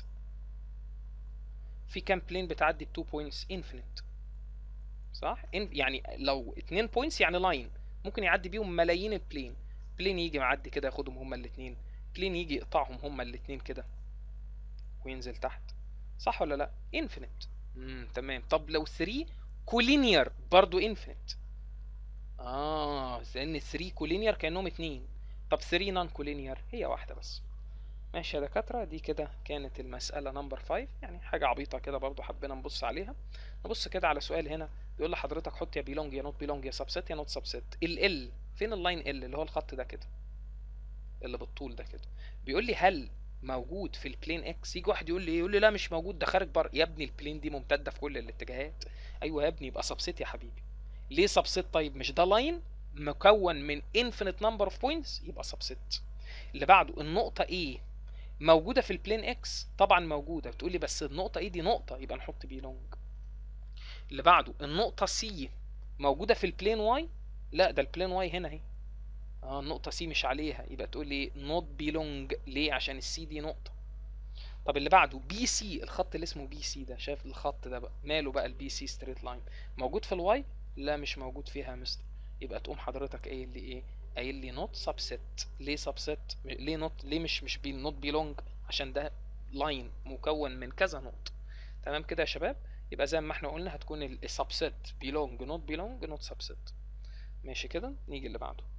A: في كام بلين بتعدي ب 2 بوينتس انفينيت صح إن يعني لو 2 بوينتس يعني لاين ممكن يعدي بيهم ملايين البلين بلين يجي معدي كده ياخدهم هما الاثنين بلين يجي يقطعهم هما الاثنين كده وينزل تحت صح ولا لا انفينيت امم تمام طب لو 3 كولينير برضو انفينيت اه لان 3 كولينير كانهم اتنين طب 3 نون كولينير هي واحده بس ماشي يا دكاتره دي كده كانت المساله نمبر 5 يعني حاجه عبيطه كده برضو حبينا نبص عليها نبص كده على سؤال هنا بيقول لحضرتك حط يا بيلونج يا نوت بيلونج يا سبست يا نوت سبست ال ال فين اللاين ال اللي هو الخط ده كده اللي بالطول ده كده بيقول لي هل موجود في البلين اكس يجي واحد يقول لي يقول لي لا مش موجود ده خارج بره يا ابني البلين دي ممتده في كل الاتجاهات ايوه يا ابني يبقى سبست يا حبيبي ليه سبست طيب مش ده لاين مكون من infinite number of points يبقى سبست اللي بعده النقطة A موجودة في البلين اكس طبعا موجودة بتقولي بس النقطة A دي نقطة يبقى نحط بيلونج اللي بعده النقطة C موجودة في البلين واي لا ده البلين واي هنا اهي اه النقطة C مش عليها يبقى تقولي not belong ليه عشان السي دي نقطة طب اللي بعده بي سي الخط اللي اسمه بي سي ده شايف الخط ده بقى ماله بقى البي سي ستريت لاين موجود في الواي لا مش موجود فيها يا مستر يبقى تقوم حضرتك قايل لي ايه قايل لي نوت سبست ليه سبست ليه نوت ليه مش مش بي نوت بيلونج عشان ده لاين مكون من كذا نوت تمام كده يا شباب يبقى زي ما احنا قلنا هتكون السبست بيلونج نوت بيلونج نوت سبست ماشي كده نيجي اللي بعده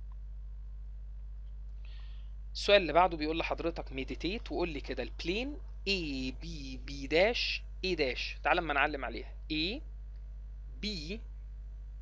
A: السؤال اللي بعده بيقول لحضرتك ميديتيت وقول لي كده البلين A B B داش A داش تعال اما نعلم عليها A B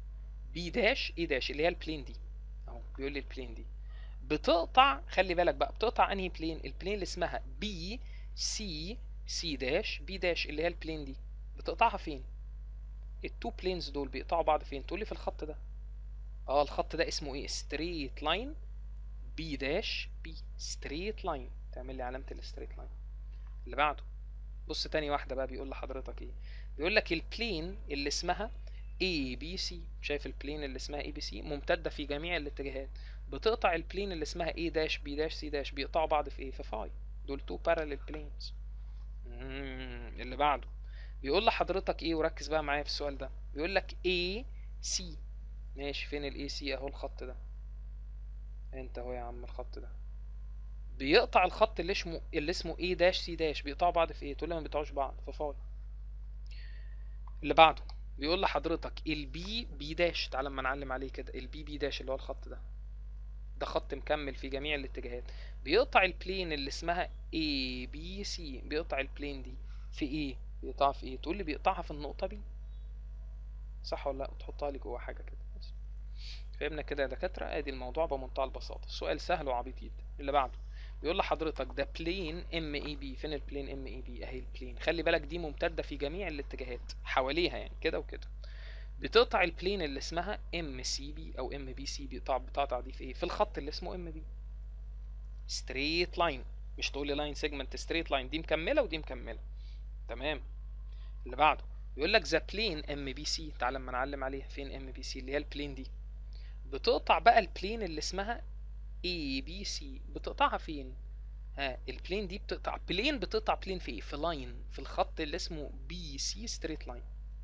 A: بي داش اي داش اللي هي البلين دي اهو بيقول لي البلين دي بتقطع خلي بالك بقى بتقطع انهي بلين البلين اللي اسمها بي سي سي داش بي داش اللي هي البلين دي بتقطعها فين التو بلينز دول بيقطعوا بعض فين تقول لي في الخط ده اه الخط ده اسمه ايه ستريت لاين بي داش بي ستريت لاين تعمل لي علامه الستريت لاين اللي بعده بص تاني واحده بقى بيقول لحضرتك ايه بيقول لك البلين اللي اسمها اي بي سي شايف البلين اللي اسمها اي بي سي ممتده في جميع الاتجاهات بتقطع البلين اللي اسمها اي داش بي داش سي داش بيقطعوا بعض في ايه في فاي دول تو بارالل بلينز اللي بعده بيقول لحضرتك ايه وركز بقى معايا في السؤال ده بيقول لك اي سي ماشي فين الاي سي اهو الخط ده انت اهو يا عم الخط ده بيقطع الخط اللي اسمه اللي اسمه اي داش سي داش بيقطعوا بعض في ايه تقول لي ما بيقطعوش بعض في فاي اللي بعده بيقول لحضرتك البي بي داش تعال اما نعلم عليه كده البي بي داش اللي هو الخط ده ده خط مكمل في جميع الاتجاهات بيقطع البلين اللي اسمها اي بي سي بيقطع البلين دي في ايه بيقطعها في ايه تقول لي بيقطعها في النقطه بي صح ولا لا وتحطها لي جوه حاجه كده بس. فهمنا كده يا دكاتره ادي الموضوع بمنتهى البساطه السؤال سهل وعبيط جدا اللي بعده بيقول لحضرتك ده بلين ام اي بي فين البلين ام اي بي اهي البلين خلي بالك دي ممتده في جميع الاتجاهات حواليها يعني كده وكده بتقطع البلين اللي اسمها ام سي بي او ام بي سي بيقطع بتقطع دي في ايه في الخط اللي اسمه ام بي ستريت لاين مش تقول لي لاين سيجمنت ستريت لاين دي مكمله ودي مكمله تمام اللي بعده يقول لك ذا بلين ام بي سي تعال لما نعلم عليها فين ام بي سي اللي هي البلين دي بتقطع بقى البلين اللي اسمها اي بي سي بتقطعها فين ها البلين دي بتقطع بلين بتقطع بلين في ايه في لاين في الخط اللي اسمه بي سي ستريت لاين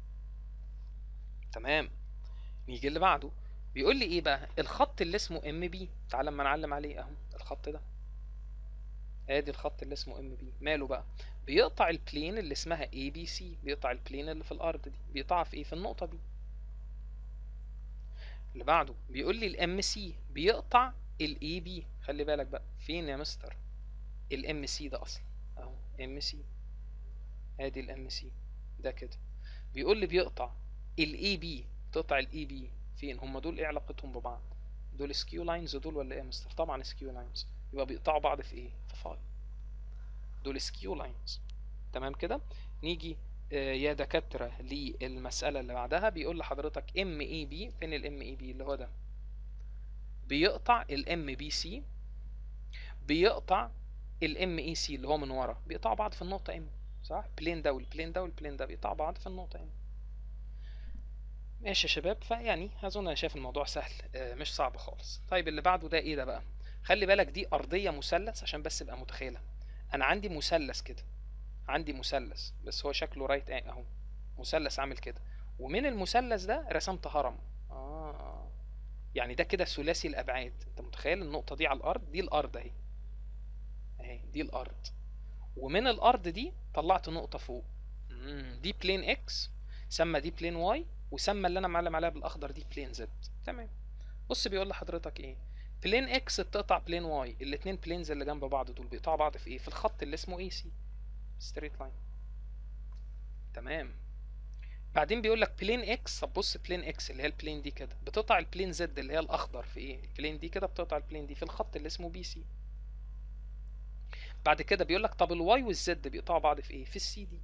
A: تمام نيجي اللي بعده بيقول لي ايه بقى الخط اللي اسمه ام بي تعال لما نعلم عليه اهو الخط ده ادي الخط اللي اسمه ام بي ماله بقى بيقطع البلين اللي اسمها اي بي سي بيقطع البلين اللي في الارض دي بيقطعها في ايه في النقطه دي اللي بعده بيقول لي الام سي بيقطع الاي بي خلي بالك بقى فين يا مستر الام سي ده اصلا اهو ام سي ادي الام سي ده كده بيقول لي بيقطع الاي بي تقطع الاي بي فين هم دول ايه علاقتهم ببعض دول سكيو لاينز دول ولا ايه يا مستر طبعا سكيو لاينز يبقى بيقطعوا بعض في ايه في فاي دول سكيو لاينز تمام كده نيجي آه يا دكاترة للمسألة اللي بعدها بيقول لحضرتك ام اي بي فين الام اي بي اللي هو ده بيقطع الام بي سي بيقطع الام اي سي اللي هو من ورا بيقطعوا بعض في النقطة ام صح بلين ده والبلين ده والبلين ده بيقطعوا بعض في النقطة ام ماشي يا شباب فيعني اظن انا شايف الموضوع سهل آه مش صعب خالص طيب اللي بعده ده ايه ده بقى خلي بالك دي ارضية مثلث عشان بس ابقى متخيلها انا عندي مثلث كده عندي مثلث بس هو شكله رايت اهو مثلث عامل كده ومن المثلث ده رسمت هرم اه يعني ده كده ثلاثي الابعاد انت متخيل النقطه دي على الارض دي الارض اهي اهي دي الارض ومن الارض دي طلعت نقطه فوق مم. دي بلين اكس سمى دي بلين واي وسمى اللي انا معلم عليها بالاخضر دي بلين زد تمام بص بيقول لحضرتك ايه بلين اكس بتقطع بلين واي الاتنين بلينز اللي جنب بعض دول بيقطعوا بعض في ايه في الخط اللي اسمه اي سي ستريت لاين تمام بعدين بيقول لك بلين اكس طب بص بلين اكس اللي هي البلين دي كده بتقطع البلين زد اللي هي الاخضر في ايه البلين دي كده بتقطع البلين دي في الخط اللي اسمه بي سي بعد كده بيقول لك طب الواي والزد بيقطعوا بعض في ايه في السي دي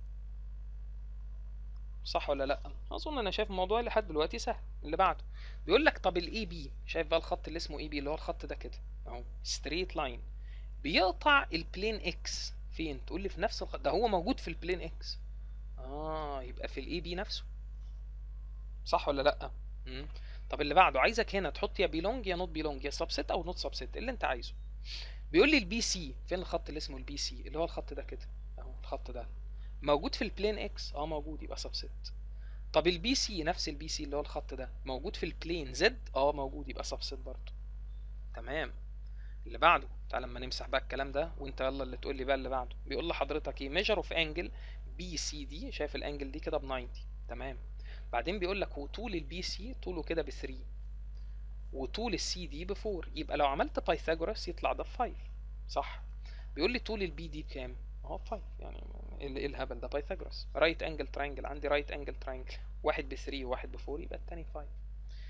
A: صح ولا لا اظن انا شايف الموضوع لحد دلوقتي سهل اللي بعده بيقول لك طب الاي بي شايف بقى الخط اللي اسمه اي بي اللي هو الخط ده كده اهو ستريت لاين بيقطع البلين اكس فين تقول لي في نفس الخط ده هو موجود في البلين اكس اه يبقى في الاي بي نفسه صح ولا لا مم. طب اللي بعده عايزك هنا تحط يا بيلونج يا نوت بيلونج يا سبست او نوت سبست اللي انت عايزه بيقول لي البي سي فين الخط اللي اسمه البي سي اللي هو الخط ده كده اهو الخط ده موجود في البلين اكس اه موجود يبقى سبست طب البي سي نفس البي سي اللي هو الخط ده موجود في البلين زد اه موجود يبقى سبست برضه تمام اللي بعده تعال لما نمسح بقى الكلام ده وانت يلا اللي تقول لي بقى اللي بعده بيقول لحضرتك ايه ميجر اوف انجل بي سي دي شايف الانجل دي كده ب 90 تمام بعدين بيقول لك وطول البي سي طوله كده ب 3 وطول السي دي ب 4 يبقى لو عملت بايثاغورس يطلع ده ب 5 صح بيقول لي طول البي دي بكام اهو 5 يعني ايه الهبل ده بايثاغورس رايت انجل تراينجل عندي رايت انجل تراينجل واحد ب 3 وواحد ب 4 يبقى التاني 5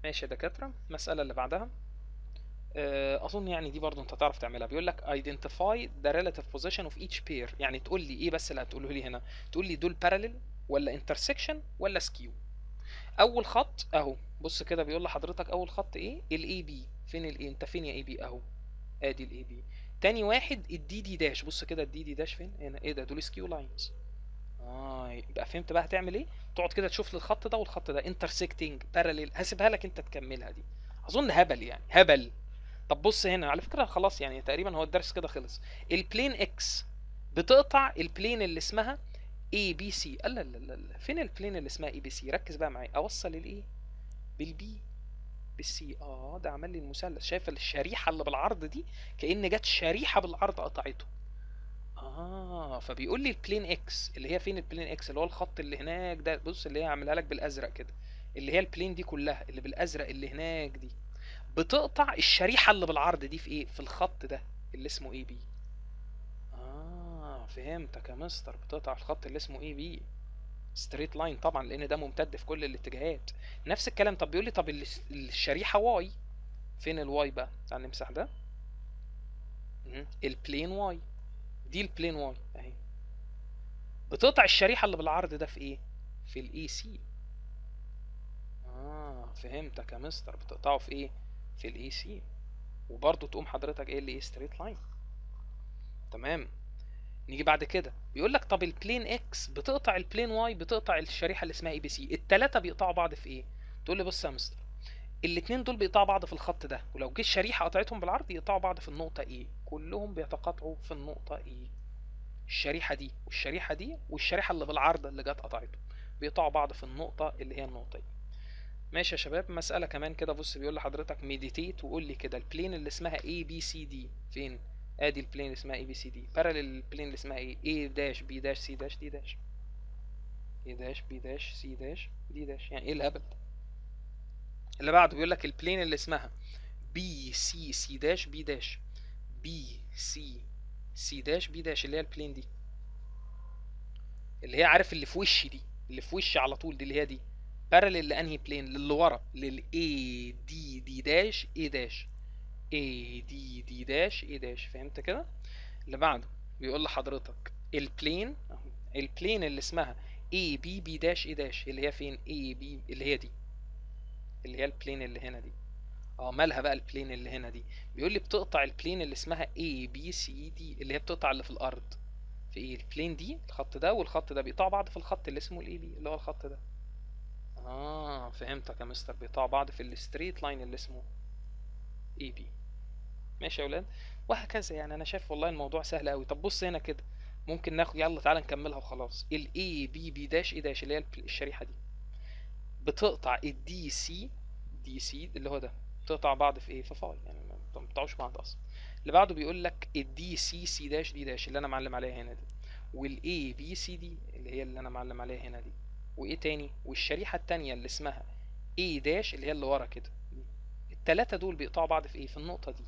A: ماشي يا دكاترة المسألة اللي بعدها آه، أظن يعني دي برضو أنت تعرف تعملها بيقول لك identify the relative position of each pair يعني تقول لي إيه بس اللي هتقوله لي هنا تقول لي دول parallel ولا intersection ولا skew أول خط أهو بص كده بيقول لحضرتك أول خط إيه ال AB فين ال A أنت فين يا AB أهو ادي الاي بي تاني واحد الدي دي داش بص كده الدي دي داش فين هنا ايه ده دول سكيو لاينز اه يبقى فهمت بقى هتعمل ايه تقعد كده تشوف لي الخط ده والخط ده انترسكتنج باراليل هسيبها لك انت تكملها دي اظن هبل يعني هبل طب بص هنا على فكره خلاص يعني تقريبا هو الدرس كده خلص البلين اكس بتقطع البلين اللي اسمها اي بي سي لا لا لا لا فين البلين اللي اسمها اي بي سي ركز بقى معايا اوصل الايه بالبي بالسي اه ده عمل لي المثلث شايف الشريحه اللي بالعرض دي كأن جت شريحه بالعرض قطعته اه فبيقول لي البلين اكس اللي هي فين البلين اكس اللي هو الخط اللي هناك ده بص اللي هي عاملها لك بالازرق كده اللي هي البلين دي كلها اللي بالازرق اللي هناك دي بتقطع الشريحه اللي بالعرض دي في ايه في الخط ده اللي اسمه اي بي اه فهمتك يا مستر بتقطع الخط اللي اسمه اي بي ستريت لاين طبعا لان ده ممتد في كل الاتجاهات نفس الكلام طب بيقول لي طب ال- الشريحه واي فين الواي بقى تعال نمسح ده مهم. البلين واي دي البلين واي اهي بتقطع الشريحه اللي بالعرض ده في ايه في الاي سي اه فهمتك يا مستر بتقطعه في ايه في الاي سي وبرضه تقوم حضرتك ايه اللي ايه ستريت لاين تمام نيجي بعد كده بيقول لك طب البلين اكس بتقطع البلين واي بتقطع الشريحه اللي اسمها اي بي سي التلاته بيقطعوا بعض في ايه تقول لي بص يا مستر الاتنين دول بيقطعوا بعض في الخط ده ولو جه الشريحه قطعتهم بالعرض يقطعوا بعض في النقطه ايه كلهم بيتقاطعوا في النقطه ايه الشريحه دي والشريحه دي والشريحه اللي بالعرض اللي جت قطعته بيقطعوا بعض في النقطه اللي هي النقطه دي ماشي يا شباب مسألة كمان كده بص بيقول لحضرتك ميديتيت وقول لي كده البلين اللي اسمها A B C D فين؟ ادي البلين اللي اسمها A B C D باراليل البلين اللي اسمها ايه؟ A داش B داش C داش D داش A داش B داش C داش D داش يعني ايه الهبل ده؟ اللي بعده بيقول لك البلين اللي اسمها B C C داش B داش B C C داش B داش اللي هي البلين دي اللي هي عارف اللي في وشي دي اللي في وشي على طول دي اللي هي دي باراليل لانهي بلين للي ورا للاي دي دي داش اي داش اي دي دي داش اي داش فهمت كده اللي بعده بيقول لحضرتك البلين اهو البلين اللي اسمها اي بي بي داش اي داش اللي هي فين اي بي اللي هي دي اللي هي البلين اللي هنا دي اه مالها بقى البلين اللي هنا دي بيقول لي بتقطع البلين اللي اسمها اي بي سي دي اللي هي بتقطع اللي في الارض في ايه البلين دي الخط ده والخط ده بيقطعوا بعض في الخط اللي اسمه الاي بي اللي هو الخط ده اه فهمتك يا مستر بيقطعوا بعض في الستريت لاين اللي اسمه اي بي ماشي يا اولاد وهكذا يعني انا شايف والله الموضوع سهل قوي طب بص هنا كده ممكن ناخد يلا تعالى نكملها وخلاص الاي بي بي داش اي داش اللي هي الب- الشريحه دي بتقطع الدي سي دي سي اللي هو ده بتقطع بعض في ايه في فاي يعني ما ما بتقطعوش بعض اصلا اللي بعده بيقول لك الدي سي سي داش دي داش اللي انا معلم عليها هنا دي والاي بي سي دي اللي هي اللي انا معلم عليها هنا دي وايه تاني والشريحه التانية اللي اسمها اي داش اللي هي اللي ورا كده دي. التلاتة دول بيقطعوا بعض في ايه في النقطه دي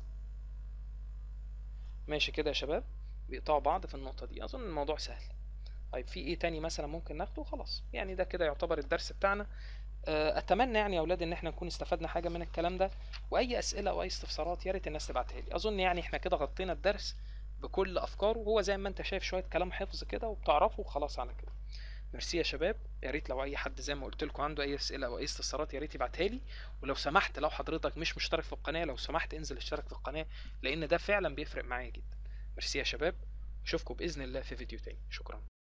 A: ماشي كده يا شباب بيقطعوا بعض في النقطه دي اظن الموضوع سهل طيب في ايه تاني مثلا ممكن ناخده خلاص يعني ده كده يعتبر الدرس بتاعنا آه، اتمنى يعني يا اولاد ان احنا نكون استفدنا حاجه من الكلام ده واي اسئله او اي استفسارات يا ريت الناس تبعتها لي اظن يعني احنا كده غطينا الدرس بكل افكاره وهو زي ما انت شايف شويه كلام حفظ كده وبتعرفه وخلاص على كده ميرسي يا شباب يا ريت لو اي حد زي ما قلت لكم عنده اي اسئله او اي استفسارات يا ريت يبعتها لي ولو سمحت لو حضرتك مش مشترك في القناه لو سمحت انزل اشترك في القناه لان ده فعلا بيفرق معايا جدا ميرسي يا شباب اشوفكم باذن الله في فيديو تاني شكرا